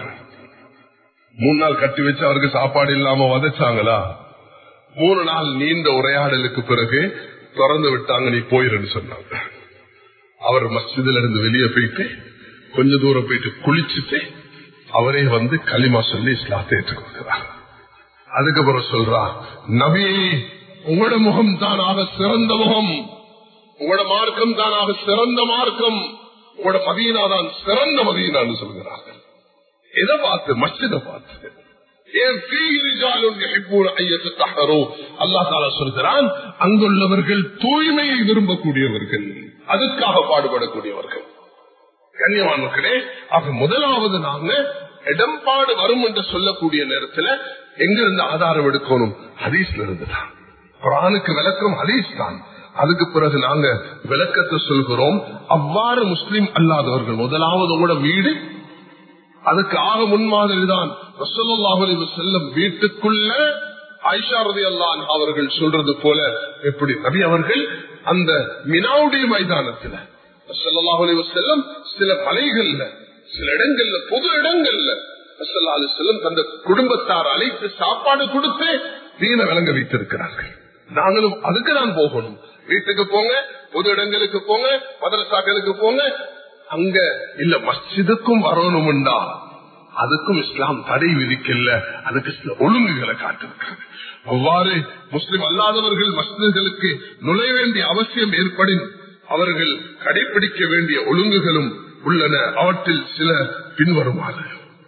மூணு நாள் கட்டி வச்சு அவருக்கு சாப்பாடு இல்லாம வதச்சாங்களா மூணு நாள் நீண்ட உரையாடலுக்கு பிறகு திறந்து விட்டாங்க நீ போயிருன்னு சொன்னாங்க அவர் மஸ்ஜிதுல இருந்து வெளியே போயிட்டு கொஞ்ச தூரம் போயிட்டு குளிச்சுட்டு அவரே வந்து களிமா சொல்லி இஸ்லாத்தை ஏற்றுக்கொள்கிறார் அதுக்கப்புறம் சொல்றா நபி உங்களோட முகம் தானாக சிறந்த முகம் உங்களோட மார்க்கம் தானாக சிறந்த மார்க்கம் உங்களோட மதீனா தான் சிறந்த மதீனான்னு சொல்கிறார்கள் எதை பார்த்து மஸ்ஜிதை பார்த்து சொல்கிறான் அங்குள்ளவர்கள் தூய்மையை விரும்பக்கூடியவர்கள் அதுக்காக பாடுபடக்கூடியவர்கள் கண்ணியவான் மக்களே ஆக முதலாவது நாங்க இடம்பாடு வரும் என்று சொல்லக்கூடிய நேரத்தில் எங்கிருந்து ஆதாரம் எடுக்கணும் ஹதீஸ்ல இருந்துதான் குரானுக்கு விளக்கம் ஹதீஸ் தான் அதுக்கு பிறகு நாங்க விளக்கத்தை சொல்கிறோம் அவ்வாறு முஸ்லிம் அல்லாதவர்கள் முதலாவது உங்களோட வீடு அதுக்கு ஆக முன்மாதிரி தான் செல்லும் வீட்டுக்குள்ள ஐஷாரதி அல்லான் அவர்கள் சொல்றது போல எப்படி நபி அவர்கள் அந்த மினாவுடைய மைதானத்துல செல்லம் சில மலைகள்ல சில இடங்கள்ல பொது இடங்கள்ல செல்லும் தந்த குடும்பத்தார் அழைத்து சாப்பாடு கொடுத்து வீண விளங்க வைத்திருக்கிறார்கள் நாங்களும் அதுக்கு தான் போகணும் வீட்டுக்கு போங்க பொது இடங்களுக்கு போங்க மதரசாக்களுக்கு போங்க அங்க இல்ல மஸ்ஜிதுக்கும் வரணும்டா அதுக்கும் இஸ்லாம் தடை விதிக்கல அதுக்கு சில ஒழுங்குகளை காட்டிருக்கிறது அவ்வாறு முஸ்லிம் அல்லாதவர்கள் மஸ்ஜிதுகளுக்கு நுழைய வேண்டிய அவசியம் ஏற்படின் அவர்கள் கடைபிடிக்க வேண்டிய ஒழுங்குகளும் உள்ளன அவற்றில் சில பின்வருமாறு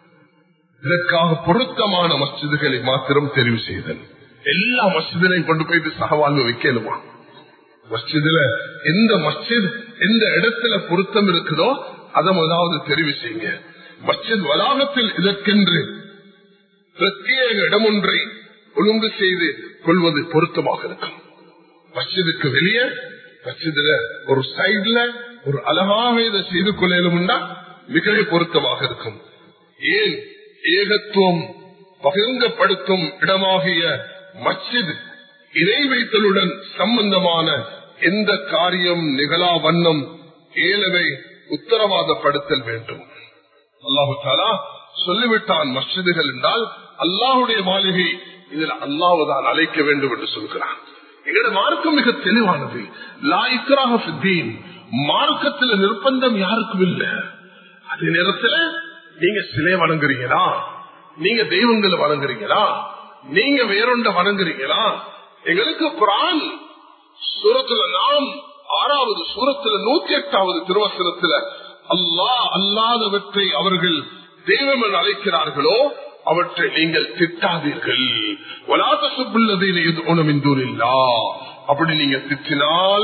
இதற்காக பொருத்தமான மஸ்ஜிதுகளை மாத்திரம் தெரிவு செய்தல் எல்லா மஸ்ஜிதிலையும் கொண்டு போயிட்டு சகவாழ்வு வைக்கலுமா மஸ்ஜிதுல எந்த மஸ்ஜித் எந்த இடத்துல பொருத்தம் இருக்குதோ அதை முதலாவது தெரிவு செய்யுங்க மஸ்ஜித் வளாகத்தில் இதற்கென்று பிரத்யேக இடம் ஒன்றை ஒழுங்கு செய்து கொள்வது பொருத்தமாக இருக்கும் மஸ்ஜிதுக்கு வெளியே மஸ்ஜிதுல ஒரு சைட்ல ஒரு அழகாக இதை செய்து கொள்ளலும்னா மிக பொருத்தமாக இருக்கும் ஏன் ஏகத்துவம் பகிர்ந்தப்படுத்தும் இடமாகிய மஸ்ஜித் இணை வைத்தலுடன் சம்பந்தமான எந்த காரியம் நிகழா வண்ணம் ஏலவை உத்தரவாதப்படுத்தல் வேண்டும் அல்லாஹு தாலா சொல்லிவிட்டான் மஸ்ஜிதுகள் என்றால் அல்லாஹுடைய மாளிகை இதில் அல்லாஹுதான் அழைக்க வேண்டும் என்று சொல்கிறான் எங்களோட மார்க்கம் மிக தெளிவானது லாய்க்கராக மார்க்கத்தில் நிர்பந்தம் யாருக்கும் இல்லை அதே நேரத்தில் நீங்க சிலை வணங்குறீங்களா நீங்க தெய்வங்களை வணங்குறீங்களா நீங்க வேறொண்ட வணங்குறீங்களா எங்களுக்கு குரான் சூரத்துல நாம் ஆறாவது சூரத்துல நூத்தி எட்டாவது திருவசனத்துல அல்லா அல்லாதவற்றை அவர்கள் தெய்வம் என அழைக்கிறார்களோ அவற்றை நீங்கள் திட்டாதீர்கள் வலாத சுப்புள்ளதை உணவிந்தூர் இல்லா அப்படி நீங்க திட்டினால்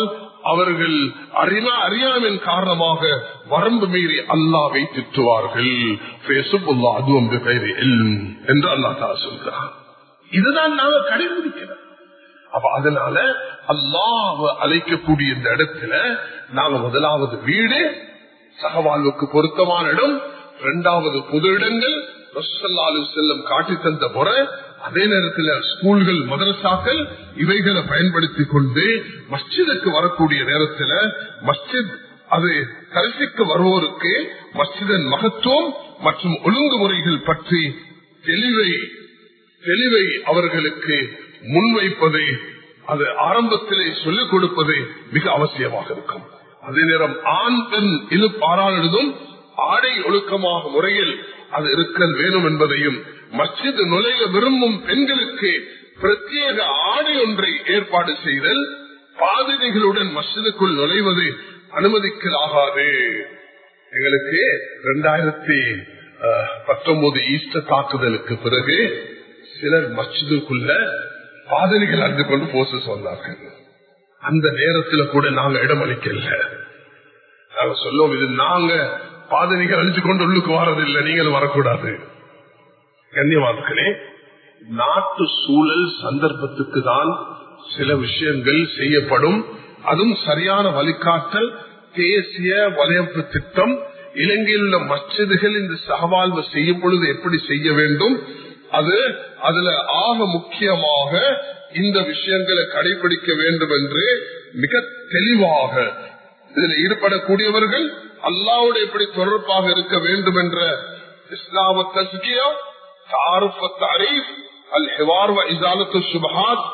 அவர்கள் அறிவா அறியாமின் காரணமாக வரம்பு மீறி அல்லாவை திட்டுவார்கள் அதுவும் என்று அல்லா தா சொல்கிறார் இதுதான் நாங்க கடைபிடிக்கிறோம் அப்ப அதனால அல்லாஹ் அழைக்கக்கூடிய இந்த இடத்துல நாங்க முதலாவது வீடு சகவாழ்வுக்கு பொருத்தமான இடம் இரண்டாவது பொது இடங்கள் செல்லும் காட்டி தந்த முறை அதே நேரத்தில் ஸ்கூல்கள் மதரசாக்கள் இவைகளை பயன்படுத்தி கொண்டு மஸ்ஜிதுக்கு வரக்கூடிய நேரத்தில் மஸ்ஜித் அது கல்விக்கு வருவோருக்கு மஸ்ஜிதன் மகத்துவம் மற்றும் ஒழுங்குமுறைகள் பற்றி தெளிவை தெளிவை அவர்களுக்கு முன்வைப்பதை அது ஆரம்பத்திலே சொல்லிக் கொடுப்பது மிக அவசியமாக இருக்கும் அதே நேரம் ஆண் பெண் இது பாராளுதும் ஆடை ஒழுக்கமாக முறையில் அது இருக்க வேணும் என்பதையும் மஸ்ஜித் நுழைய விரும்பும் பெண்களுக்கு பிரத்யேக ஆடை ஒன்றை ஏற்பாடு செய்தல் பாதிரிகளுடன் மஸ்ஜிதுக்குள் நுழைவது அனுமதிக்கலாகாது எங்களுக்கு இரண்டாயிரத்தி பத்தொன்பது ஈஸ்டர் தாக்குதலுக்கு பிறகு சிலர் மஸ்ஜிதுக்குள்ள பாதணிகள் அணிந்து கொண்டு போச சொன்னார்கள் அந்த நேரத்தில் கூட நாங்க இடமளிக்கல நாங்க சொல்லுவோம் இது நாங்க பாதணிகள் அழிச்சு கொண்டு உள்ளுக்கு வரதில்லை நீங்கள் வரக்கூடாது கண்ணியவான்களே நாட்டு சூழல் சந்தர்ப்பத்துக்கு தான் சில விஷயங்கள் செய்யப்படும் அதுவும் சரியான வழிகாட்டல் தேசிய வலையமைப்பு திட்டம் இலங்கையில் உள்ள மச்சதுகள் இந்த சகவாழ்வு செய்யும் பொழுது எப்படி செய்ய வேண்டும் அது அதுல ஆக முக்கியமாக இந்த விஷயங்களை கடைபிடிக்க வேண்டும் என்று மிக தெளிவாக இதில் ஈடுபடக்கூடியவர்கள் அல்லாவோடு எப்படி தொடர்பாக இருக்க வேண்டும் என்ற இஸ்லாம தஸ்கியா தாருஃப் தாரீஃப் அல் ஹிவார் இசாலத்து சுபஹாத்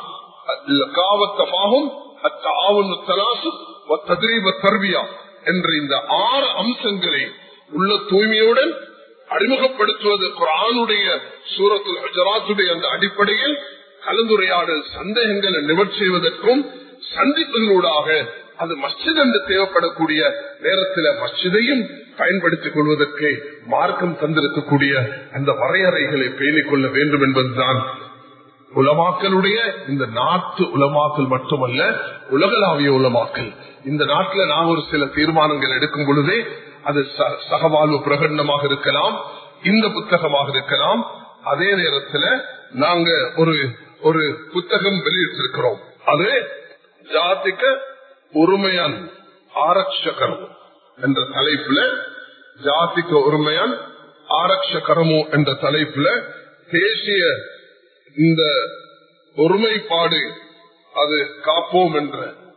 என்ற இந்த ஆறு அம்சங்களை உள்ள தூய்மையுடன் அறிமுகப்படுத்துவது குரானுடைய சூரத்துல் ஹஜராத்துடைய அந்த அடிப்படையில் கலந்துரையாடல் சந்தேகங்களை நிவர் செய்வதற்கும் சந்திப்பதனூடாக அது மஸ்ஜித் என்று தேவைப்படக்கூடிய நேரத்தில் மஸ்ஜிதையும் பயன்படுத்திக் கொள்வதற்கு மார்க்கம் தந்திருக்கக்கூடிய அந்த வரையறைகளை பேணிக் கொள்ள வேண்டும் என்பதுதான் உலமாக்களுடைய இந்த நாட்டு உலமாக்கல் மட்டுமல்ல உலகளாவிய உலமாக்கல் இந்த நாட்டில் நான் ஒரு சில தீர்மானங்கள் எடுக்கும் பொழுதே அது சகவாழ்வு பிரகடனமாக இருக்கலாம் இந்த புத்தகமாக இருக்கலாம் அதே நேரத்தில் நாங்க ஒரு ஒரு புத்தகம் வெளியிட்டிருக்கிறோம் அது ஜாதிக உரிமையான் ஆரக்ஷகரம் என்ற தலைப்புல ஜாதிக உரிமையான் ஆரக்ஷகரமோ என்ற தலைப்புல தேசிய இந்த ஒருமைப்பாடு அது காப்போம் என்ற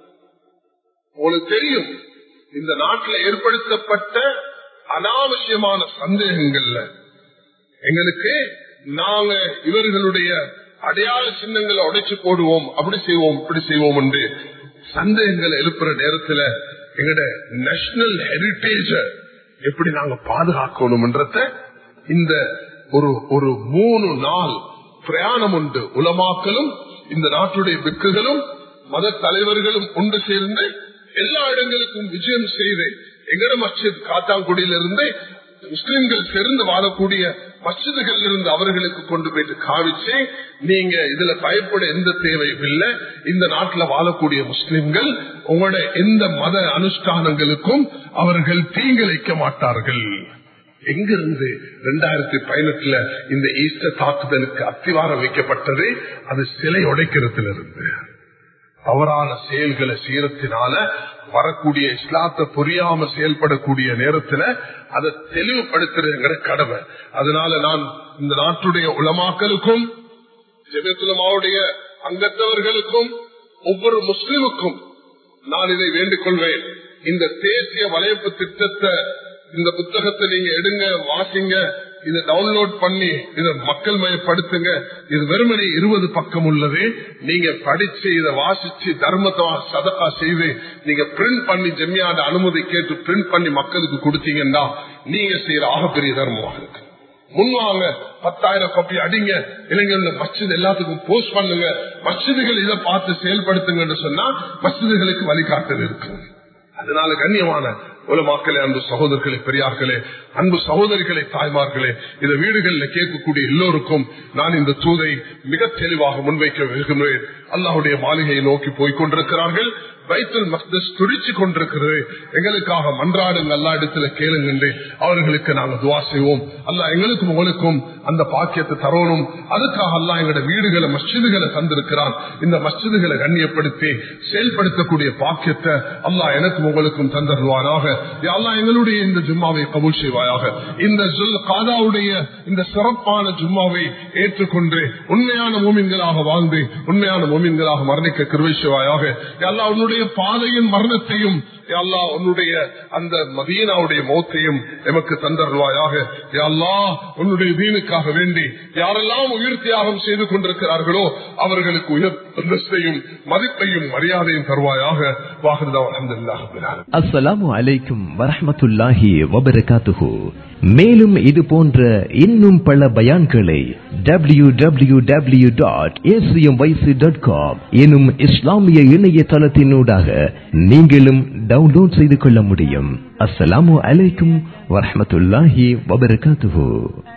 உங்களுக்கு தெரியும் இந்த நாட்டில் ஏற்படுத்தப்பட்ட அனாவசியமான சந்தேகங்கள்ல எங்களுக்கு நாங்க இவர்களுடைய அடையாள சின்னங்களை உடைச்சு போடுவோம் அப்படி செய்வோம் இப்படி செய்வோம் என்று சந்தேகங்களை எழுப்புற நேரத்தில் எங்கட நேஷனல் ஹெரிட்டேஜ எப்படி நாங்க பாதுகாக்கணும் என்றத இந்த ஒரு ஒரு மூணு நாள் பிரயாணம் உண்டு உலமாக்களும் இந்த நாட்டுடைய பிக்குகளும் மத தலைவர்களும் ஒன்று சேர்ந்து எல்லா இடங்களுக்கும் விஜயம் செய்து எங்கட மஸ்ஜித் காத்தாங்குடியிலிருந்து முஸ்லிம்கள் சேர்ந்து வாழக்கூடிய மஸ்ஜிதுகள் இருந்து அவர்களுக்கு கொண்டு போயிட்டு காவிச்சு நீங்க இதுல பயப்பட எந்த தேவையும் இல்லை இந்த நாட்டில் வாழக்கூடிய முஸ்லிம்கள் உங்களோட எந்த மத அனுஷ்டானங்களுக்கும் அவர்கள் தீங்கிழைக்க மாட்டார்கள் எங்கிருந்து இரண்டாயிரத்தி பதினெட்டுல இந்த ஈஸ்டர் தாக்குதலுக்கு அத்திவாரம் வைக்கப்பட்டது அது சிலை உடைக்கிறதிலிருந்து தவறான செயல்களை சீரத்தினால வரக்கூடிய இஸ்லாத்தை புரியாம செயல்படக்கூடிய நேரத்துல அதை தெளிவுபடுத்துறதுங்கிற கடமை அதனால நான் இந்த நாட்டுடைய உலமாக்களுக்கும் ஜெபத்துலமாவுடைய அங்கத்தவர்களுக்கும் ஒவ்வொரு முஸ்லிமுக்கும் நான் இதை வேண்டிக் கொள்வேன் இந்த தேசிய வளையப்பு திட்டத்தை இந்த புத்தகத்தை நீங்க எடுங்க வாசிங்க இதை டவுன்லோட் பண்ணி இதை மக்கள் மயப்படுத்துங்க இது வெறுமனே இருபது பக்கம் உள்ளது நீங்க படிச்சு இதை வாசிச்சு தர்மத்தை சதக்கா செய்து நீங்க பிரிண்ட் பண்ணி ஜெம்மியாட அனுமதி கேட்டு பிரிண்ட் பண்ணி மக்களுக்கு கொடுத்தீங்கன்னா நீங்க செய்யற ஆகப்பெரிய தர்மமாக இருக்கு முன்வாங்க பத்தாயிரம் காப்பி அடிங்க இளைஞர்கள் மஸ்ஜித் எல்லாத்துக்கும் போஸ்ட் பண்ணுங்க மஸ்ஜிதுகள் இதை பார்த்து செயல்படுத்துங்கன்னு சொன்னா மஸ்ஜிதுகளுக்கு வழிகாட்டல் இருக்கு அதனால கண்ணியமான உலமாக்களே அன்பு சகோதரர்களே பெரியார்களே அன்பு சகோதரிகளே தாய்மார்களே இந்த வீடுகளில் கேட்கக்கூடிய எல்லோருக்கும் நான் இந்த தூதை மிக தெளிவாக முன்வைக்க விரும்புகிறேன் அல்லாஹுடைய மாளிகையை நோக்கி போய்கொண்டிருக்கிறார்கள் பைத்துல் மக்தஸ் துடிச்சு கொண்டிருக்கிறது எங்களுக்காக மன்றாடுங்க அல்லா இடத்துல கேளுங்க அவர்களுக்கு நாங்க துவா செய்வோம் அல்ல எங்களுக்கும் உங்களுக்கும் அந்த பாக்கியத்தை தரணும் அதுக்காக அல்லா எங்களோட வீடுகளை மஸ்ஜிதுகளை தந்திருக்கிறான் இந்த மஸ்ஜிதுகளை கண்ணியப்படுத்தி செயல்படுத்தக்கூடிய பாக்கியத்தை அல்லா எனக்கும் உங்களுக்கும் தந்தருவானாக அல்லா எங்களுடைய இந்த ஜும்மாவை கபூல் செய்வாயாக இந்த ஜுல் காதாவுடைய இந்த சிறப்பான ஜும்மாவை ஏற்றுக்கொண்டு உண்மையான மூமின்களாக வாழ்ந்து உண்மையான மூமின்களாக மரணிக்க கிருவை செய்வாயாக அல்லா உன்னுடைய பாதையின் மரணத்தையும் அல்லா உன்னுடைய அந்த மதீனாவுடைய மௌத்தையும் எமக்கு தந்தருவாயாக அல்லா உன்னுடைய தீனுக்காக வேண்டி யாரெல்லாம் உயிர் தியாகம் செய்து கொண்டிருக்கிறார்களோ அவர்களுக்கு உயர் அந்தஸ்தையும் மதிப்பையும் மரியாதையும் தருவாயாக வாகனதா அலமதுல்லாஹ் அஸ்ஸலாமு அலைக்கும் வரஹ்மத்துல்லாஹி வபரகாத்துஹு மேலும் இது போன்ற இன்னும் பல பயான்களை W W W dot dot com எனும் இஸ்லாமிய இணையதளத்தினூடாக நீங்களும் டவுன்லோட் செய்து கொள்ள முடியும் அஸ்ஸலாமு அலைக்கும் வரஹ்மத்துல்லாஹி வபரகாத்துஹு